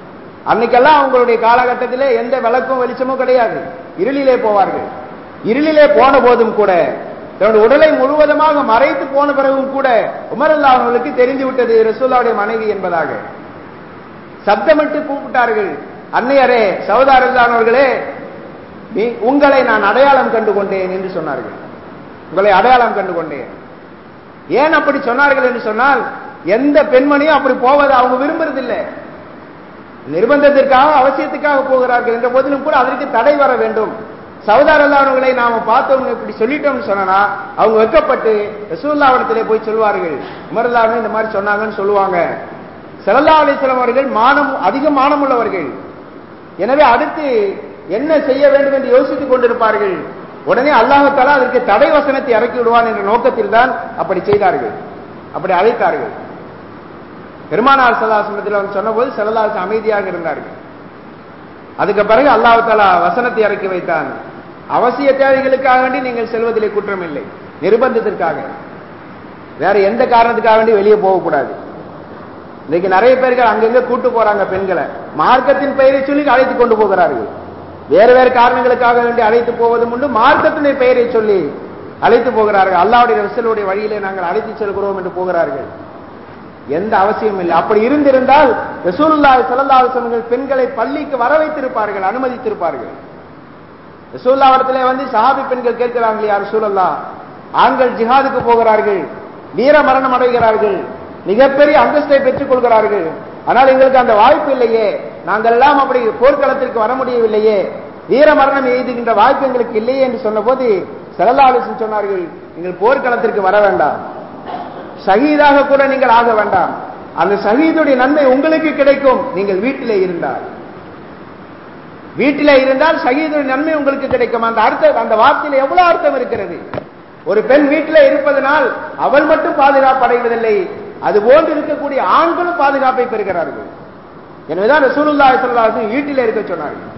அன்னைக்கெல்லாம் அவங்களுடைய காலகட்டத்திலே எந்த விளக்கும் வெளிச்சமும் கிடையாது இருளிலே போவார்கள் இருளிலே போன போதும் கூட தன்னுடைய உடலை முழுவதுமாக மறைத்து போன பிறகும் கூட உமரல்லா அவர்களுக்கு தெரிந்து விட்டது ரசூல்லாவுடைய மனைவி என்பதாக சப்தமிட்டு கூப்பிட்டார்கள் அன்னையரே சௌதாரர்களே உங்களை நான் அடையாளம் கண்டு கொண்டேன் என்று சொன்னார்கள் உங்களை அடையாளம் கண்டு கொண்டேன் ஏன் அப்படி சொன்னார்கள் என்று சொன்னால் எந்த பெண்மணியும் அப்படி போவதை அவங்க விரும்புறதில்லை நிர்பந்தத்திற்காக அவசியத்துக்காக போகிறார்கள் என்ற போதிலும் கூட அதற்கு தடை வர வேண்டும் சவுதார் அல்லாதவர்களை நாம பார்த்தோம் இப்படி சொல்லிட்டோம்னு சொன்னா அவங்க வெக்கப்பட்டு ரசூல்லாவிடத்திலே போய் சொல்வார்கள் உமர்லாவின் இந்த மாதிரி சொன்னாங்கன்னு சொல்லுவாங்க செல்லல்லா அலிஸ்லாம் அவர்கள் மானம் அதிக மானம் உள்ளவர்கள் எனவே அடுத்து என்ன செய்ய வேண்டும் என்று யோசித்துக் கொண்டிருப்பார்கள் உடனே அல்லாஹாலா அதற்கு தடை வசனத்தை இறக்கி விடுவான் என்ற நோக்கத்தில் தான் அப்படி செய்தார்கள் அப்படி அழைத்தார்கள் பெருமானார் சதாசனத்தில் அவங்க சொன்னபோது செல்லதாசன் அமைதியாக இருந்தார்கள் அதுக்கு பிறகு அல்லாஹு தாலா வசனத்தை இறக்கி வைத்தான் அவசிய தேவைகளுக்காக வேண்டி நீங்கள் செல்வதிலே குற்றம் இல்லை நிர்பந்தத்திற்காக வேற எந்த காரணத்துக்காக வேண்டி வெளியே போகக்கூடாது இன்னைக்கு நிறைய பேர்கள் அங்கங்க கூட்டு போறாங்க பெண்களை மார்க்கத்தின் பெயரை சொல்லி அழைத்து கொண்டு போகிறார்கள் வேறு வேறு காரணங்களுக்காக வேண்டி அழைத்து போவதும் உண்டு மார்க்கத்தினுடைய பெயரை சொல்லி அழைத்து போகிறார்கள் அல்லாவுடைய ரசலுடைய வழியிலே நாங்கள் அழைத்து செல்கிறோம் என்று போகிறார்கள் எந்த அவசியம் இல்லை அப்படி இருந்திருந்தால் ரசூலுல்லாஹி ஸல்லல்லாஹு அலைஹி வஸல்லம் பெண்களை பள்ளிக்கு வர வைத்திருப்பார்கள் அனுமதித்திருப்பார்கள் ரசூல்லா இடத்துல வந்து சஹாபி பெண்கள் கேட்கிறாங்க இல்லையா ரசூலல்லா ஆண்கள் ஜிஹாதுக்கு போகிறார்கள் வீர மரணம் அடைகிறார்கள் மிகப்பெரிய அந்தஸ்தை பெற்றுக் கொள்கிறார்கள் ஆனால் எங்களுக்கு அந்த வாய்ப்பு இல்லையே நாங்கள் எல்லாம் அப்படி போர்க்களத்திற்கு வர முடியவில்லையே வீர மரணம் எய்துகின்ற வாய்ப்பு எங்களுக்கு இல்லையே என்று சொன்னபோது செலலாலிசன் சொன்னார்கள் நீங்கள் போர்க்களத்திற்கு வர வேண்டாம் ஷஹீதாக கூட நீங்கள் ஆக வேண்டாம் அந்த ஷஹீதுடைய நன்மை உங்களுக்கு கிடைக்கும் நீங்கள் வீட்டிலே இருந்தால் வீட்டிலே இருந்தால் ஷஹீதுடைய நன்மை உங்களுக்கு கிடைக்கும் அந்த அர்த்தம் அந்த வார்த்தையில் எவ்வளவு அர்த்தம் இருக்கிறது ஒரு பெண் வீட்டிலே இருப்பதனால் அவள் மட்டும் பாதுகாப்பு அடைவதில்லை அது போன்று இருக்கக்கூடிய ஆண்களும் பாதுகாப்பை பெறுகிறார்கள் எனவேதான் ரசூலுல்லாஹி ஸல்லல்லாஹு அலைஹி வீட்டிலே இருக்க சொன்னார்கள்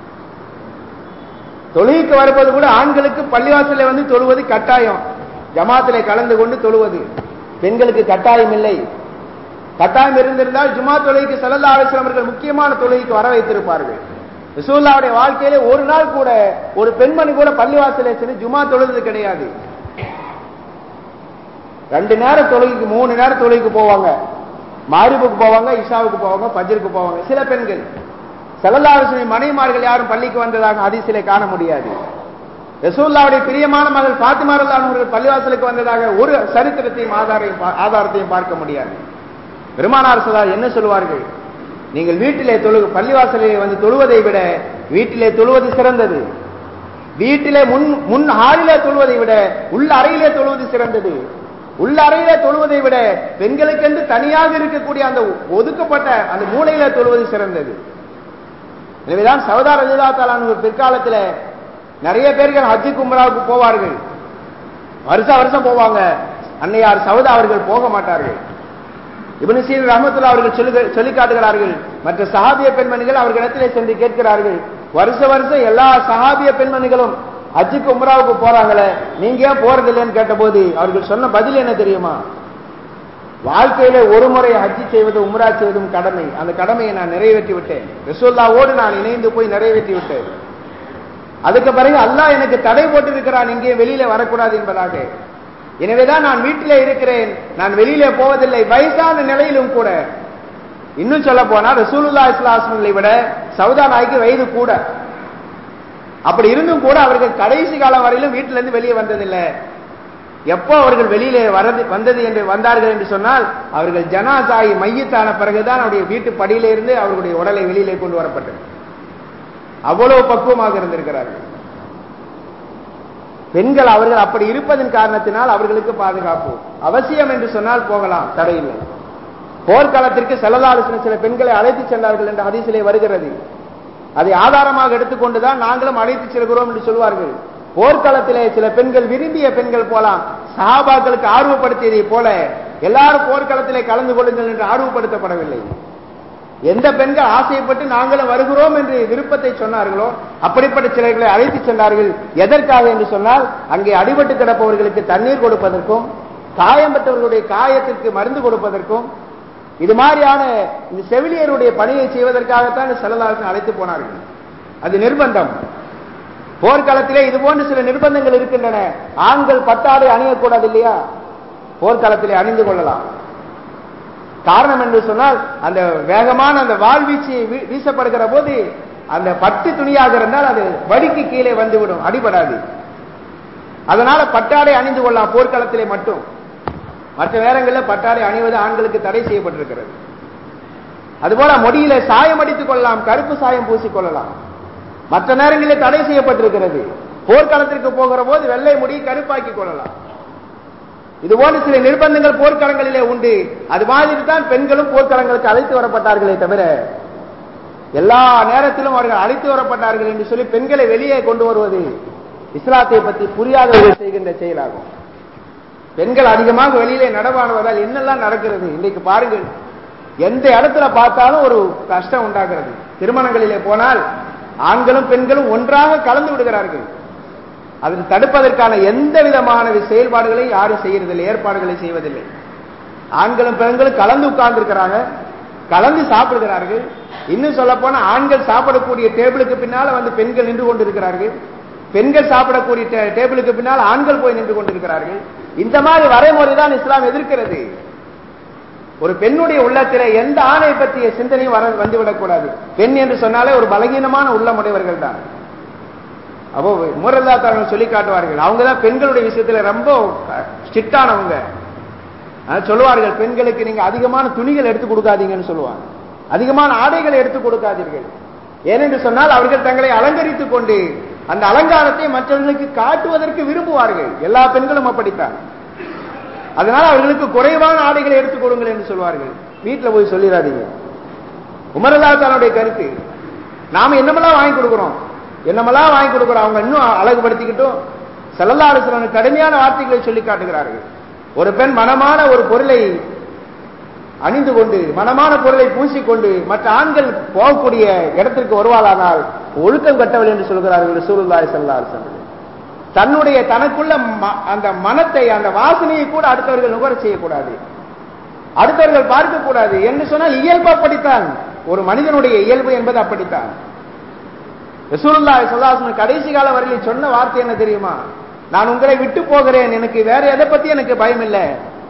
தொழுகைக்கு வரும்போது கூட ஆண்களுக்கு பள்ளிவாசலில் வந்து தொழுவது கட்டாயம் ஜமாத்திலே கலந்து கொண்டு தொழுவது பெண்களுக்கு கட்டாயம் இல்லை கட்டாயம் இருந்திருந்தால் ஜுமா தொழுகைக்கு செல்லல்லா அவர்கள் முக்கியமான தொழுகைக்கு வர வைத்திருப்பார்கள் ரசூல்லாவுடைய வாழ்க்கையிலே ஒரு நாள் கூட ஒரு பெண்மணி கூட பள்ளிவாசலே சென்று ஜுமா தொழுது கிடையாது ரெண்டு நேரம் தொழுகைக்கு மூணு நேரம் தொழுகைக்கு போவாங்க மாரிபுக்கு போவாங்க இஷாவுக்கு போவாங்க பஜ்ருக்கு போவாங்க சில பெண்கள் செல்லல்லாவுடைய மனைவிமார்கள் யாரும் பள்ளிக்கு வந்ததாக அதிசயிலே காண முடியாது ரசூல்லாவுடைய பிரியமான மகள் பாத்திமாரல்லான் அவர்கள் பள்ளிவாசலுக்கு வந்ததாக ஒரு சரித்திரத்தையும் ஆதாரையும் ஆதாரத்தையும் பார்க்க முடியாது பெருமானார் சதா என்ன சொல்வார்கள் நீங்கள் வீட்டிலே தொழு பள்ளிவாசலிலே வந்து தொழுவதை விட வீட்டிலே தொழுவது சிறந்தது வீட்டிலே முன் முன் ஹாலிலே தொழுவதை விட உள்ள அறையிலே தொழுவது சிறந்தது உள்ள அறையிலே தொழுவதை விட பெண்களுக்கென்று தனியாக இருக்கக்கூடிய அந்த ஒதுக்கப்பட்ட அந்த மூலையில தொழுவது சிறந்தது எனவேதான் சவுதார் ரஜிதா தாலான் பிற்காலத்தில் நிறைய பேர்கள் ஹஜ்ஜி கும்ராவுக்கு போவார்கள் வருஷம் வருஷம் போவாங்க அன்னையார் சவுதா அவர்கள் போக மாட்டார்கள் இபனு சீர் ரஹமத்துல்லா அவர்கள் சொல்லி சொல்லி காட்டுகிறார்கள் மற்ற சஹாபிய பெண்மணிகள் அவர்களிடத்திலே சென்று கேட்கிறார்கள் வருஷ வருஷம் எல்லா சஹாபிய பெண்மணிகளும் ஹஜ்ஜுக்கு உம்ராவுக்கு போறாங்களே நீங்க ஏன் போறதில்லைன்னு கேட்டபோது அவர்கள் சொன்ன பதில் என்ன தெரியுமா வாழ்க்கையில ஒரு முறை ஹஜ்ஜி செய்வது உம்ரா செய்வதும் கடமை அந்த கடமையை நான் நிறைவேற்றி விட்டேன் ரசோல்லாவோடு நான் இணைந்து போய் நிறைவேற்றி விட்டேன் அதுக்கு பிறகு அல்லாஹ் எனக்கு தடை போட்டிருக்கிறான் இங்கே வெளியில வரக்கூடாது என்பதாக எனவேதான் நான் வீட்டிலே இருக்கிறேன் நான் வெளியிலே போவதில்லை வயசான நிலையிலும் கூட இன்னும் சொல்ல போனா ரசூலுல்லா இஸ்லாஸ்மங்களை விட சவுதா நாய்க்கு வயது கூட அப்படி இருந்தும் கூட அவர்கள் கடைசி காலம் வரையிலும் வீட்டில இருந்து வெளியே வந்ததில்லை எப்போ அவர்கள் வெளியிலே வரது வந்தது என்று வந்தார்கள் என்று சொன்னால் அவர்கள் ஜனாசாயி மையத்தான பிறகுதான் அவருடைய வீட்டு படியிலிருந்து அவர்களுடைய உடலை வெளியிலே கொண்டு வரப்பட்டது அவ்வளவு பக்குவமாக இருந்திருக்கிறார்கள் பெண்கள் அவர்கள் அப்படி இருப்பதன் காரணத்தினால் அவர்களுக்கு பாதுகாப்பு அவசியம் என்று சொன்னால் போகலாம் தடையில்லை போர்க்காலத்திற்கு செல்லலாலோசனை சில பெண்களை அழைத்து சென்றார்கள் என்ற அதிசிலே வருகிறது அதை ஆதாரமாக எடுத்துக்கொண்டுதான் நாங்களும் அழைத்து செல்கிறோம் என்று சொல்வார்கள் போர்க்களத்திலே சில பெண்கள் விரும்பிய பெண்கள் போலாம் சஹாபாக்களுக்கு ஆர்வப்படுத்தியதை போல எல்லாரும் போர்க்களத்திலே கலந்து கொள்ளுங்கள் என்று ஆர்வப்படுத்தப்படவில்லை எந்த பெண்கள் ஆசைப்பட்டு நாங்களும் வருகிறோம் என்று விருப்பத்தை சொன்னார்களோ அப்படிப்பட்ட சிலர்களை அழைத்து சென்றார்கள் எதற்காக என்று சொன்னால் அங்கே அடிபட்டு கிடப்பவர்களுக்கு தண்ணீர் கொடுப்பதற்கும் காயம் பெற்றவர்களுடைய காயத்திற்கு மருந்து கொடுப்பதற்கும் இது மாதிரியான இந்த செவிலியருடைய பணியை செய்வதற்காகத்தான் செல்லலாசன் அழைத்து போனார்கள் அது நிர்பந்தம் போர்க்காலத்திலே இது போன்ற சில நிர்பந்தங்கள் இருக்கின்றன ஆண்கள் பட்டாடை அணியக்கூடாது இல்லையா போர்க்காலத்திலே அணிந்து கொள்ளலாம் காரணம் என்று சொன்னால் அந்த வேகமான அந்த வாழ்வீச்சு வீ- வீசப்படுகிற போது அந்த பட்டு துணியாக இருந்தால் அது வடிக்கு கீழே வந்துவிடும் அடிபடாது அதனால பட்டாடை அணிந்து கொள்ளலாம் போர்க்களத்திலே மட்டும் மற்ற நேரங்களில் பட்டாடை அணிவது ஆண்களுக்கு தடை செய்யப்பட்டிருக்கிறது அதுபோல முடியில சாயம் அடித்துக் கொள்ளலாம் கருப்பு சாயம் பூசிக் கொள்ளலாம் மற்ற நேரங்களில் தடை செய்யப்பட்டிருக்கிறது போர்க்களத்திற்கு போகிற போது வெள்ளை முடி கருப்பாக்கி கொள்ளலாம் இது போன்ற சில நிர்பந்தங்கள் போர்க்களங்களிலே உண்டு அது மாதிரி தான் பெண்களும் போர்க்களங்களுக்கு அழைத்து வரப்பட்டார்களே தவிர எல்லா நேரத்திலும் அவர்கள் அழைத்து வரப்பட்டார்கள் என்று சொல்லி பெண்களை வெளியே கொண்டு வருவது இஸ்லாத்தை பற்றி புரியாதவர்கள் செய்கின்ற செயலாகும் பெண்கள் அதிகமாக வெளியிலே நடமாடுவதால் என்னெல்லாம் நடக்கிறது இன்றைக்கு பாருங்கள் எந்த இடத்துல பார்த்தாலும் ஒரு கஷ்டம் உண்டாகிறது திருமணங்களிலே போனால் ஆண்களும் பெண்களும் ஒன்றாக கலந்து விடுகிறார்கள் அதை தடுப்பதற்கான எந்த விதமான செயல்பாடுகளையும் யாரும் செய்யறதில்லை ஏற்பாடுகளை செய்வதில்லை ஆண்களும் பெண்களும் கலந்து உட்கார்ந்து இருக்கிறாங்க கலந்து சாப்பிடுகிறார்கள் இன்னும் சொல்ல போனா ஆண்கள் சாப்பிடக்கூடிய டேபிளுக்கு பின்னால வந்து பெண்கள் நின்று கொண்டிருக்கிறார்கள் பெண்கள் சாப்பிடக்கூடிய டே- டேபிளுக்கு பின்னால் ஆண்கள் போய் நின்று கொண்டிருக்கிறார்கள் இந்த மாதிரி வரைமுறை தான் இஸ்லாம் எதிர்க்கிறது ஒரு பெண்ணுடைய உள்ளத்திலே எந்த ஆணை பற்றிய சிந்தனையும் வர வந்துவிடக்கூடாது பெண் என்று சொன்னாலே ஒரு பலகீனமான உள்ளமுடையவர்கள் தான் அப்போ முரல்லா தரங்கள் சொல்லி காட்டுவார்கள் அவங்க தான் பெண்களுடைய விஷயத்துல ரொம்ப ஸ்ட்ரிக்டானவங்க ஆனா சொல்லுவார்கள் பெண்களுக்கு நீங்க அதிகமான துணிகள் எடுத்து கொடுக்காதீங்கன்னு சொல்லுவாங்க அதிகமான ஆடைகளை எடுத்து கொடுக்காதீர்கள் ஏனென்று சொன்னால் அவர்கள் தங்களை அலங்கரித்துக் கொண்டு அந்த அலங்காரத்தை மற்றவர்களுக்கு காட்டுவதற்கு விரும்புவார்கள் எல்லா பெண்களும் அப்படித்தான் அதனால அவர்களுக்கு குறைவான ஆடைகளை எடுத்துக் கொடுங்கள் என்று சொல்வார்கள் வீட்டுல போய் சொல்லிடாதீங்க உமரல்லா தன்னுடைய கருத்து நாம என்னமெல்லாம் வாங்கி கொடுக்கிறோம் என்னமெல்லாம் வாங்கி கொடுக்கிறோம் அவங்க இன்னும் அழகுபடுத்திக்கிட்டும் செல்லல்லாறு கடுமையான வார்த்தைகளை சொல்லி காட்டுகிறார்கள் ஒரு பெண் மனமான ஒரு பொருளை அணிந்து கொண்டு மனமான பொருளை பூசிக்கொண்டு மற்ற ஆண்கள் போகக்கூடிய இடத்திற்கு வருவாளானால் ஒழுக்கம் கட்டவள் என்று சொல்கிறார்கள் ரசூலுல்லாஹி ஸல்லல்லாஹு அலைஹி வஸல்லம் தன்னுடைய தனக்குள்ள ம- அந்த மனத்தை அந்த வாசனையை கூட அடுத்தவர்கள் நுகர செய்யக்கூடாது அடுத்தவர்கள் பார்க்க கூடாது என்று சொன்னால் இயல்பு அப்படித்தான் ஒரு மனிதனுடைய இயல்பு என்பது அப்படித்தான் ரசூலுல்லாஹி ஸல்லல்லாஹு அலைஹி வஸல்லம் கடைசி கால வரையில் சொன்ன வார்த்தை என்ன தெரியுமா நான் உங்களை விட்டு போகிறேன் எனக்கு வேற எதை பத்தி எனக்கு பயம் இல்லை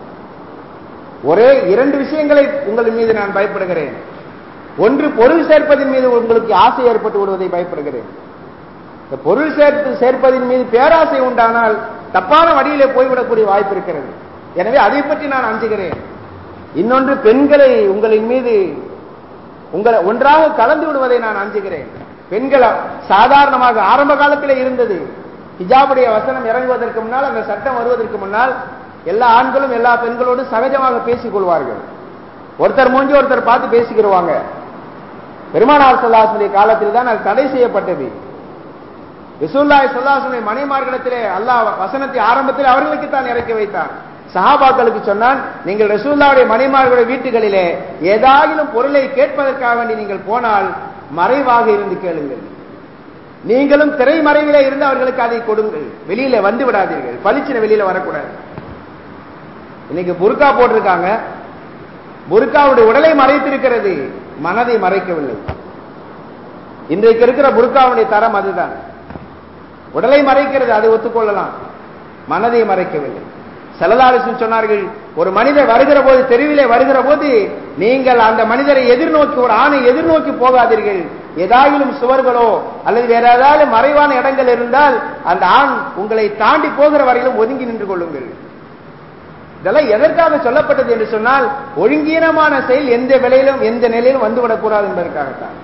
ஒரே இரண்டு விஷயங்களை உங்கள் மீது நான் பயப்படுகிறேன் ஒன்று பொருள் சேர்ப்பதின் மீது உங்களுக்கு ஆசை ஏற்பட்டு விடுவதை பயப்படுகிறேன் இந்த பொருள் சேர்த்து சேர்ப்பதின் மீது பேராசை உண்டானால் தப்பான வழியிலே போய்விடக்கூடிய வாய்ப்பு இருக்கிறது எனவே அதை பற்றி நான் அஞ்சுகிறேன் இன்னொன்று பெண்களை உங்களின் மீது உங்களை ஒன்றாக கலந்து விடுவதை நான் அஞ்சுகிறேன் பெண்கள் சாதாரணமாக ஆரம்ப காலத்தில் இருந்தது ஹிஜாபுடைய வசனம் இறங்குவதற்கு முன்னால் அந்த சட்டம் வருவதற்கு முன்னால் எல்லா ஆண்களும் எல்லா பெண்களோடும் சகஜமாக பேசிக் கொள்வார்கள் ஒருத்தர் மூஞ்சி ஒருத்தர் பார்த்து பேசிக்கிடுவாங்க பெருமானார் சொல்லாசனுடைய காலத்தில் தான் அது தடை செய்யப்பட்டது ரசூல்லாய் சொல்லாசனுடைய மனைமார்களிடத்திலே அல்லாஹ் வசனத்தை ஆரம்பத்தில் அவர்களுக்கு தான் இறக்கி வைத்தான் சஹாபாக்களுக்கு சொன்னான் நீங்கள் ரசூல்லாவுடைய மனைமார்களுடைய வீட்டுகளிலே ஏதாயிலும் பொருளை கேட்பதற்காக வேண்டி நீங்கள் போனால் மறைவாக இருந்து கேளுங்கள் நீங்களும் திரைமறைவிலே இருந்து அவர்களுக்கு அதை கொடுங்கள் வெளியில வந்து விடாதீர்கள் பளிச்சின வெளியில வரக்கூடாது இன்னைக்கு புர்கா போட்டிருக்காங்க புர்காவுடைய உடலை மறைத்திருக்கிறது மனதை மறைக்கவில்லை இன்றைக்கு இருக்கிற புர்காவுடைய தரம் அதுதான் உடலை மறைக்கிறது அதை ஒத்துக்கொள்ளலாம் மனதை மறைக்கவில்லை செலதாரிசன் சொன்னார்கள் ஒரு மனிதர் வருகிற போது தெருவிலே வருகிற போது நீங்கள் அந்த மனிதரை எதிர்நோக்கி ஒரு ஆணை எதிர்நோக்கி போகாதீர்கள் ஏதாயிலும் சுவர்களோ அல்லது வேற ஏதாவது மறைவான இடங்கள் இருந்தால் அந்த ஆண் உங்களை தாண்டி போகிற வரையிலும் ஒதுங்கி நின்று கொள்ளுங்கள் இதெல்லாம் எதற்காக சொல்லப்பட்டது என்று சொன்னால் ஒழுங்கீனமான செயல் எந்த விலையிலும் எந்த நிலையிலும் வந்துவிடக்கூடாது என்பதற்காகத்தான்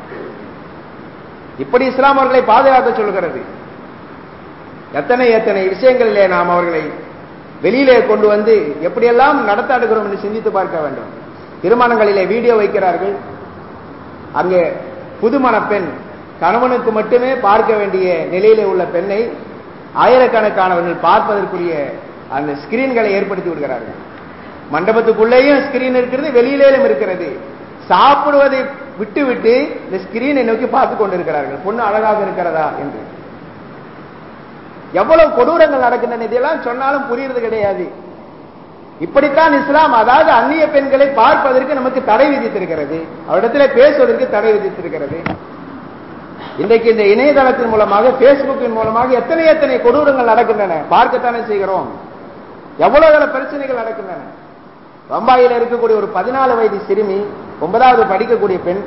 இப்படி இஸ்லாம் அவர்களை பாதுகாக்க சொல்கிறது எத்தனை எத்தனை விஷயங்களிலே நாம் அவர்களை வெளியிலே கொண்டு வந்து எப்படியெல்லாம் நடத்தாடுகிறோம் என்று சிந்தித்து பார்க்க வேண்டும் திருமணங்களிலே வீடியோ வைக்கிறார்கள் அங்கே புதுமண பெண் கணவனுக்கு மட்டுமே பார்க்க வேண்டிய நிலையிலே உள்ள பெண்ணை ஆயிரக்கணக்கானவர்கள் பார்ப்பதற்குரிய அந்த ஸ்கிரீன்களை ஏற்படுத்தி விடுகிறார்கள் மண்டபத்துக்குள்ளேயும் ஸ்கிரீன் இருக்கிறது வெளியிலேயும் இருக்கிறது சாப்பிடுவதை விட்டு விட்டு இந்த ஸ்கிரீனை நோக்கி பார்த்து கொண்டிருக்கிறார்கள் பொண்ணு அழகாக இருக்கிறதா என்று எவ்வளவு கொடூரங்கள் நடக்கின்றன இதெல்லாம் சொன்னாலும் புரியுறது கிடையாது இப்படித்தான் இஸ்லாம் அதாவது அந்நிய பெண்களை பார்ப்பதற்கு நமக்கு தடை விதித்திருக்கிறது அவரிடத்துல பேசுவதற்கு தடை விதித்திருக்கிறது இன்றைக்கு இந்த இணையதளத்தின் மூலமாக பேஸ்புக்கின் மூலமாக எத்தனை எத்தனை கொடூரங்கள் நடக்கின்றன பார்க்கத்தானே செய்கிறோம் எவ்வளவு பிரச்சனைகள் நடக்கின்றன பம்பாயில இருக்கக்கூடிய ஒரு பதினாலு வயது சிறுமி ஒன்பதாவது படிக்கக்கூடிய பெண்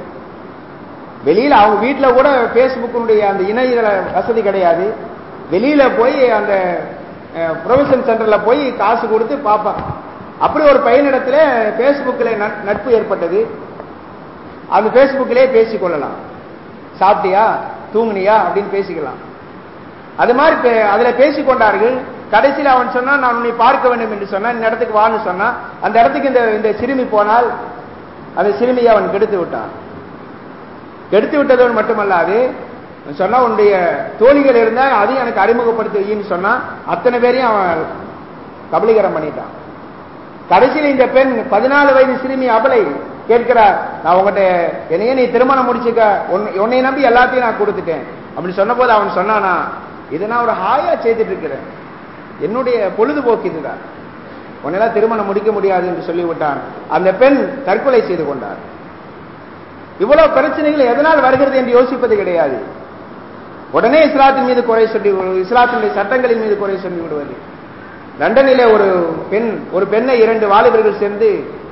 வெளியில அவங்க வீட்டுல கூட பேஸ்புக்கினுடைய அந்த இணையதள வசதி கிடையாது வெளியில போய் அந்த ப்ரொவிஷன் சென்டர்ல போய் காசு கொடுத்து பார்ப்பான் அப்படி ஒரு பையனிடத்துல பேஸ்புக்கில் நட்பு ஏற்பட்டது அந்த பேஸ்புக்கிலே பேசிக் கொள்ளலாம் சாப்பிட்டியா தூங்குனியா அப்படின்னு பேசிக்கலாம் அது மாதிரி அதுல பேசிக் கொண்டார்கள் கடைசியில் அவன் சொன்னா நான் உன்னை பார்க்க வேண்டும் என்று சொன்னா இந்த இடத்துக்கு வான்னு சொன்னா அந்த இடத்துக்கு இந்த இந்த சிறுமி போனால் அந்த சிறுமியை அவன் கெடுத்து விட்டான் கெடுத்து விட்டதோடு மட்டுமல்லாது சொன்னா உன்னுடைய தோழிகள் இருந்தா அதையும் எனக்கு அறிமுகப்படுத்துவீன்னு சொன்னா அத்தனை பேரையும் அவன் கபலீகரம் பண்ணிட்டான் கடைசியில் இந்த பெண் பதினாலு வயது சிறுமி அவளை கேட்கிறார் நான் உங்ககிட்ட என்னையே நீ திருமணம் முடிச்சுக்க உன்னை நம்பி எல்லாத்தையும் நான் கொடுத்துட்டேன் அப்படின்னு சொன்ன போது அவன் சொன்னானா இதை நான் ஒரு ஹாயா செய்துட்டு இருக்கிறேன் என்னுடைய பொழுதுபோக்கு இதுதான் உன்னெல்லாம் திருமணம் முடிக்க முடியாது என்று சொல்லிவிட்டான் அந்த பெண் தற்கொலை செய்து கொண்டார் இவ்வளவு பிரச்சனைகள் எதனால் வருகிறது என்று யோசிப்பது கிடையாது உடனே இஸ்லாத்தின் மீது குறை சொல்லி இஸ்லாத்தினுடைய சட்டங்களின் மீது குறை சொல்லி விடுவது லண்டனிலே ஒரு பெண் ஒரு பெண்ணை இரண்டு வாலிபர்கள் சேர்ந்து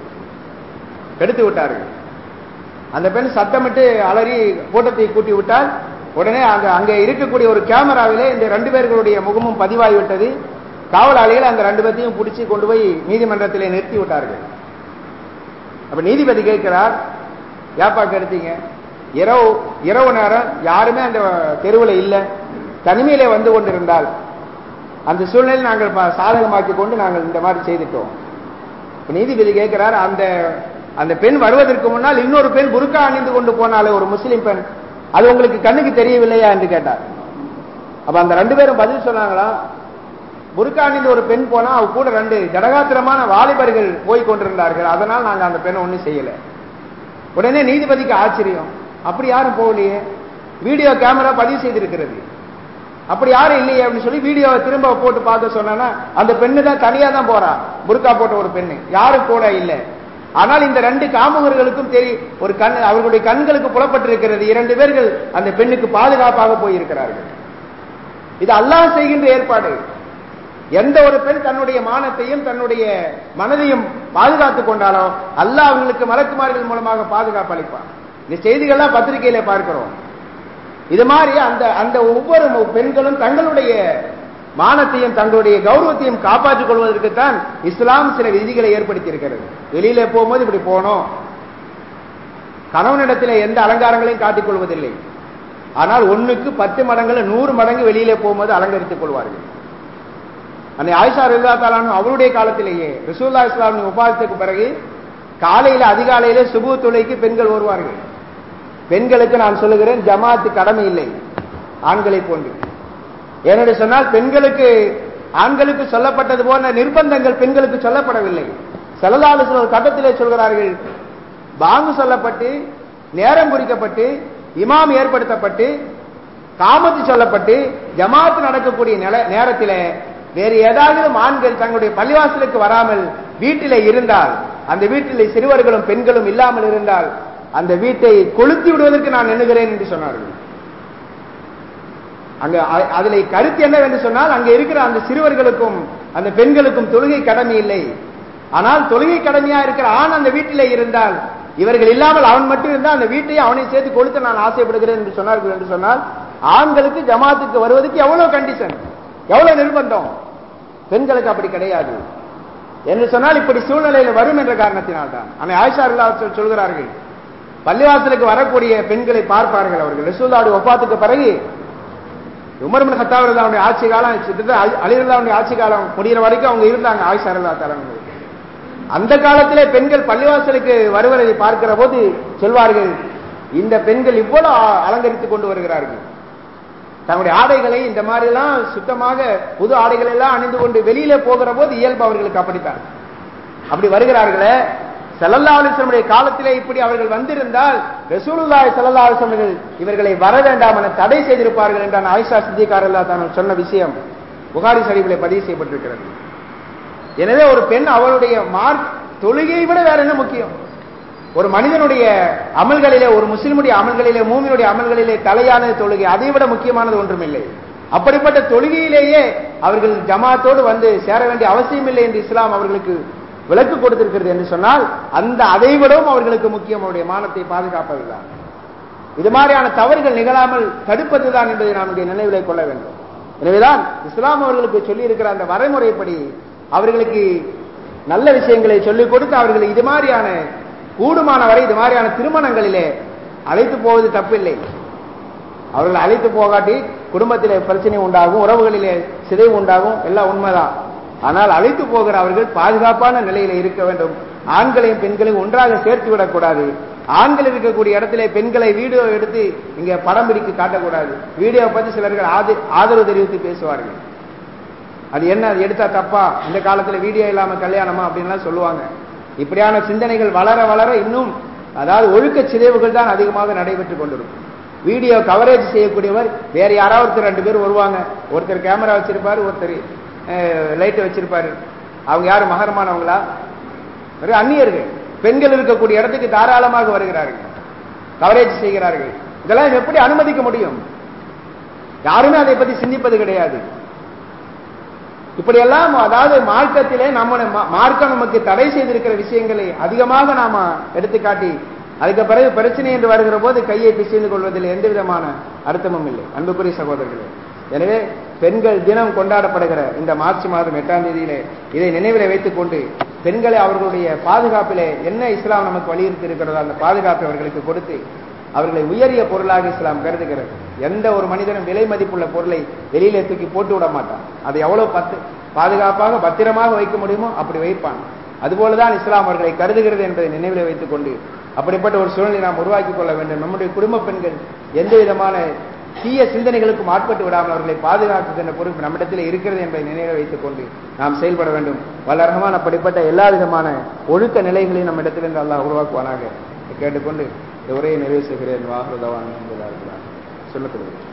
கெடுத்து விட்டார்கள் அந்த பெண் சத்தமிட்டு அலறி கூட்டத்தை கூட்டி விட்டால் உடனே அங்க அங்க இருக்கக்கூடிய ஒரு கேமராவிலே இந்த ரெண்டு பேர்களுடைய முகமும் பதிவாகிவிட்டது காவலாளிகள் அந்த ரெண்டு பேர்த்தையும் பிடிச்சி கொண்டு போய் நீதிமன்றத்திலே நிறுத்தி விட்டார்கள் அப்ப நீதிபதி கேட்கிறார் ஏப்பா கெடுத்தீங்க இரவு இரவு நேரம் யாருமே அந்த தெருவில் இல்லை தனிமையிலே வந்து கொண்டிருந்தால் அந்த சூழ்நிலை நாங்கள் சாதகமாக்கி கொண்டு நாங்கள் இந்த மாதிரி செய்துட்டோம் நீதிபதி கேட்கிறார் அந்த அந்த பெண் வருவதற்கு முன்னால் இன்னொரு பெண் புருக்கா அணிந்து கொண்டு போனாலே ஒரு முஸ்லிம் பெண் அது உங்களுக்கு கண்ணுக்கு தெரியவில்லையா என்று கேட்டார் அப்ப அந்த ரெண்டு பேரும் பதில் சொன்னாங்களா புருக்கா அணிந்து ஒரு பெண் போனா அவ கூட ரெண்டு ஜடகாத்திரமான வாலிபர்கள் போய் கொண்டிருந்தார்கள் அதனால் நாங்க அந்த பெண்ணை ஒண்ணும் செய்யல உடனே நீதிபதிக்கு ஆச்சரியம் அப்படி யாரும் போகலையே வீடியோ கேமரா பதிவு செய்திருக்கிறது அப்படி யாரும் இல்லையே அப்படின்னு சொல்லி வீடியோவை திரும்ப போட்டு பார்க்க சொன்னா அந்த பெண்ணு தான் தனியா தான் போறா புருக்கா போட்ட ஒரு பெண்ணு யாரும் கூட இல்லை ஆனால் இந்த ரெண்டு காமுகர்களுக்கும் தெரி ஒரு கண் அவர்களுடைய கண்களுக்கு புலப்பட்டிருக்கிறது இரண்டு பேர்கள் அந்த பெண்ணுக்கு பாதுகாப்பாக போயிருக்கிறார்கள் இது அல்லாஹ் செய்கின்ற ஏற்பாடு எந்த ஒரு பெண் தன்னுடைய மானத்தையும் தன்னுடைய மனதையும் பாதுகாத்துக் கொண்டாலோ அல்லாஹ் அவர்களுக்கு மலக்குமார்கள் மூலமாக பாதுகாப்பு அளிப்பான் இந்த செய்திகள்லாம் பத்திரிகையில பார்க்கிறோம் இது மாதிரி அந்த அந்த ஒவ்வொரு பெண்களும் தங்களுடைய மானத்தையும் தங்களுடைய கௌரவத்தையும் காப்பாற்றிக் கொள்வதற்கு தான் இஸ்லாம் சில விதிகளை ஏற்படுத்தி இருக்கிறது வெளியில போகும்போது இப்படி போனோம் கணவனிடத்தில் எந்த அலங்காரங்களையும் காட்டிக் கொள்வதில்லை ஆனால் ஒண்ணுக்கு பத்து மடங்குல நூறு மடங்கு வெளியிலே போகும்போது அலங்கரித்துக் கொள்வார்கள் அன்னை ஆயிஷா ரில்லா தாலானும் அவருடைய காலத்திலேயே ரசூல்லா இஸ்லாமின் உபாதத்துக்கு பிறகு காலையில அதிகாலையில சுபு துளைக்கு பெண்கள் வருவார்கள் பெண்களுக்கு நான் சொல்லுகிறேன் ஜமாத்து கடமை இல்லை ஆண்களை போன்று ஏனென்று சொன்னால் பெண்களுக்கு ஆண்களுக்கு சொல்லப்பட்டது போன்ற நிர்பந்தங்கள் பெண்களுக்கு சொல்லப்படவில்லை செல்லலாலு ஒரு கட்டத்திலே சொல்கிறார்கள் பாங்கு சொல்லப்பட்டு நேரம் குறிக்கப்பட்டு இமாம் ஏற்படுத்தப்பட்டு காமத்து சொல்லப்பட்டு ஜமாத்து நடக்கக்கூடிய நில நேரத்தில் வேறு ஏதாவது ஆண்கள் தங்களுடைய பள்ளிவாசலுக்கு வராமல் வீட்டிலே இருந்தால் அந்த வீட்டிலே சிறுவர்களும் பெண்களும் இல்லாமல் இருந்தால் அந்த வீட்டை கொளுத்தி விடுவதற்கு நான் எண்ணுகிறேன் என்று சொன்னார்கள் அங்க அதுல கருத்து என்னவென்று சொன்னால் அங்க இருக்கிற அந்த சிறுவர்களுக்கும் அந்த பெண்களுக்கும் தொழுகை கடமை இல்லை ஆனால் தொழுகை கடமையா இருக்கிற ஆண் அந்த வீட்டிலே இருந்தால் இவர்கள் இல்லாமல் அவன் மட்டும் இருந்தால் அந்த வீட்டை அவனை சேர்த்து கொளுத்த நான் ஆசைப்படுகிறேன் என்று சொன்னார்கள் என்று சொன்னால் ஆண்களுக்கு ஜமாத்துக்கு வருவதற்கு எவ்வளவு கண்டிஷன் எவ்வளவு நிர்பந்தம் பெண்களுக்கு அப்படி கிடையாது என்று சொன்னால் இப்படி சூழ்நிலையில் வரும் என்ற காரணத்தினால் தான் ஆனால் ஆயிஷா இல்லா சொல்கிறார்கள் பள்ளிவாசலுக்கு வரக்கூடிய பெண்களை பார்ப்பார்கள் அவர்கள் ரசூல்லாவுடைய ஒப்பாத்துக்கு பிறகு உமர்மன் ஹத்தாவுடைய ஆட்சி காலம் அலிரல்லாவுடைய ஆட்சி காலம் முடிகிற வரைக்கும் அவங்க இருந்தாங்க ஆயிஷா அல்லா தலைவர்கள் அந்த காலத்திலே பெண்கள் பள்ளிவாசலுக்கு வருவதை பார்க்கிற போது சொல்வார்கள் இந்த பெண்கள் இவ்வளவு அலங்கரித்துக் கொண்டு வருகிறார்கள் தங்களுடைய ஆடைகளை இந்த மாதிரி எல்லாம் சுத்தமாக புது ஆடைகளை எல்லாம் அணிந்து கொண்டு வெளியில போகிற போது இயல்பு அவர்களுக்கு அப்படித்தான் அப்படி வருகிறார்களே செல்லல்லா அலிஸ்லமுடைய காலத்திலே இப்படி அவர்கள் வந்திருந்தால் ரசூலுல்லாய் செல்லல்லா அலிஸ்லமர்கள் இவர்களை வர வேண்டாம் என தடை செய்திருப்பார்கள் என்றான் ஆயிஷா சித்திகார் அல்லா தான் சொன்ன விஷயம் புகாரி சரிவிலே பதிவு செய்யப்பட்டிருக்கிறது எனவே ஒரு பெண் அவளுடைய மார்க் தொழுகையை விட வேற என்ன முக்கியம் ஒரு மனிதனுடைய அமல்களிலே ஒரு முஸ்லிமுடைய அமல்களிலே மூமினுடைய அமல்களிலே தலையானது தொழுகை அதை விட முக்கியமானது ஒன்றுமில்லை அப்படிப்பட்ட தொழுகையிலேயே அவர்கள் ஜமாத்தோடு வந்து சேர வேண்டிய அவசியம் இல்லை என்று இஸ்லாம் அவர்களுக்கு விலக்கு கொடுத்திருக்கிறது என்று சொன்னால் அந்த அதை விடவும் அவர்களுக்கு முக்கியம் அவருடைய மானத்தை பாதுகாப்பதுதான் இது மாதிரியான தவறுகள் நிகழாமல் தடுப்பதுதான் என்பதை நாம் இங்கே நினைவிலே கொள்ள வேண்டும் எனவேதான் இஸ்லாம் அவர்களுக்கு சொல்லி இருக்கிற அந்த வரைமுறைப்படி அவர்களுக்கு நல்ல விஷயங்களை சொல்லிக் கொடுத்து அவர்களை இது மாதிரியான கூடுமான வரை இது மாதிரியான திருமணங்களிலே அழைத்து போவது தப்பில்லை அவர்கள் அழைத்து போகாட்டி குடும்பத்திலே பிரச்சனை உண்டாகும் உறவுகளிலே சிதைவு உண்டாகும் எல்லாம் உண்மைதான் ஆனால் அழைத்து போகிற அவர்கள் பாதுகாப்பான நிலையில இருக்க வேண்டும் ஆண்களையும் பெண்களையும் ஒன்றாக சேர்த்து விடக்கூடாது ஆண்கள் இருக்கக்கூடிய இடத்திலே பெண்களை வீடியோ எடுத்து இங்க படம் பிடிக்க காட்டக்கூடாது வீடியோ பத்தி சிலர்கள் ஆதரவு தெரிவித்து பேசுவார்கள் அது என்ன அது எடுத்தா தப்பா இந்த காலத்துல வீடியோ இல்லாம கல்யாணமா அப்படின்லாம் சொல்லுவாங்க இப்படியான சிந்தனைகள் வளர வளர இன்னும் அதாவது ஒழுக்க சிதைவுகள் தான் அதிகமாக நடைபெற்றுக் கொண்டிருக்கும் வீடியோ கவரேஜ் செய்யக்கூடியவர் வேற யாராவது ஒருத்தர் ரெண்டு பேர் வருவாங்க ஒருத்தர் கேமரா வச்சிருப்பாரு ஒருத்தர் லைட் வச்சிருப்பாரு அவங்க யாரு மகரமானவங்களா வெறும் அந்நியர்கள் பெண்கள் இருக்கக்கூடிய இடத்துக்கு தாராளமாக வருகிறார்கள் கவரேஜ் செய்கிறார்கள் இதெல்லாம் எப்படி அனுமதிக்க முடியும் யாருமே அதை பத்தி சிந்திப்பது கிடையாது இப்படியெல்லாம் அதாவது மார்க்கத்திலே நம்ம மார்க்கம் நமக்கு தடை செய்திருக்கிற விஷயங்களை அதிகமாக நாம எடுத்துக்காட்டி அதுக்கு பிறகு பிரச்சனை என்று வருகிற போது கையை பிசைந்து கொள்வதில் எந்த விதமான அர்த்தமும் இல்லை அன்புக்குரிய சகோதரர்களே எனவே பெண்கள் தினம் கொண்டாடப்படுகிற இந்த மார்ச் மாதம் எட்டாம் தேதியிலே இதை நினைவில் வைத்துக் கொண்டு பெண்களை அவர்களுடைய பாதுகாப்பிலே என்ன இஸ்லாம் நமக்கு வலியுறுத்தி இருக்கிறதோ அந்த பாதுகாப்பை அவர்களுக்கு கொடுத்து அவர்களை உயரிய பொருளாக இஸ்லாம் கருதுகிறது எந்த ஒரு மனிதனும் விலை மதிப்புள்ள பொருளை வெளியில தூக்கி போட்டு விட மாட்டான் அதை எவ்வளவு பத்து பாதுகாப்பாக பத்திரமாக வைக்க முடியுமோ அப்படி வைப்பான் அதுபோலதான் இஸ்லாம் அவர்களை கருதுகிறது என்பதை நினைவில் வைத்துக் கொண்டு அப்படிப்பட்ட ஒரு சூழ்நிலை நாம் உருவாக்கிக் கொள்ள வேண்டும் நம்முடைய குடும்ப பெண்கள் எந்த விதமான தீய சிந்தனைகளுக்கும் ஆட்பட்டு விடாமல் அவர்களை பாதுகாக்கின்ற பொறுப்பு நம்மிடத்தில் இருக்கிறது என்பதை நினைவில் வைத்துக் கொண்டு நாம் செயல்பட வேண்டும் வல்லரகமான அப்படிப்பட்ட எல்லா விதமான ஒழுக்க நிலைகளையும் நம்மிடத்திலிருந்து அல்லாஹ் உருவாக்குவானாக கேட்டுக்கொண்டு இந்த உரையை நிறைவு செய்கிறேன் வாகுதவான் என்பதாக சொல்லப்படுகிறது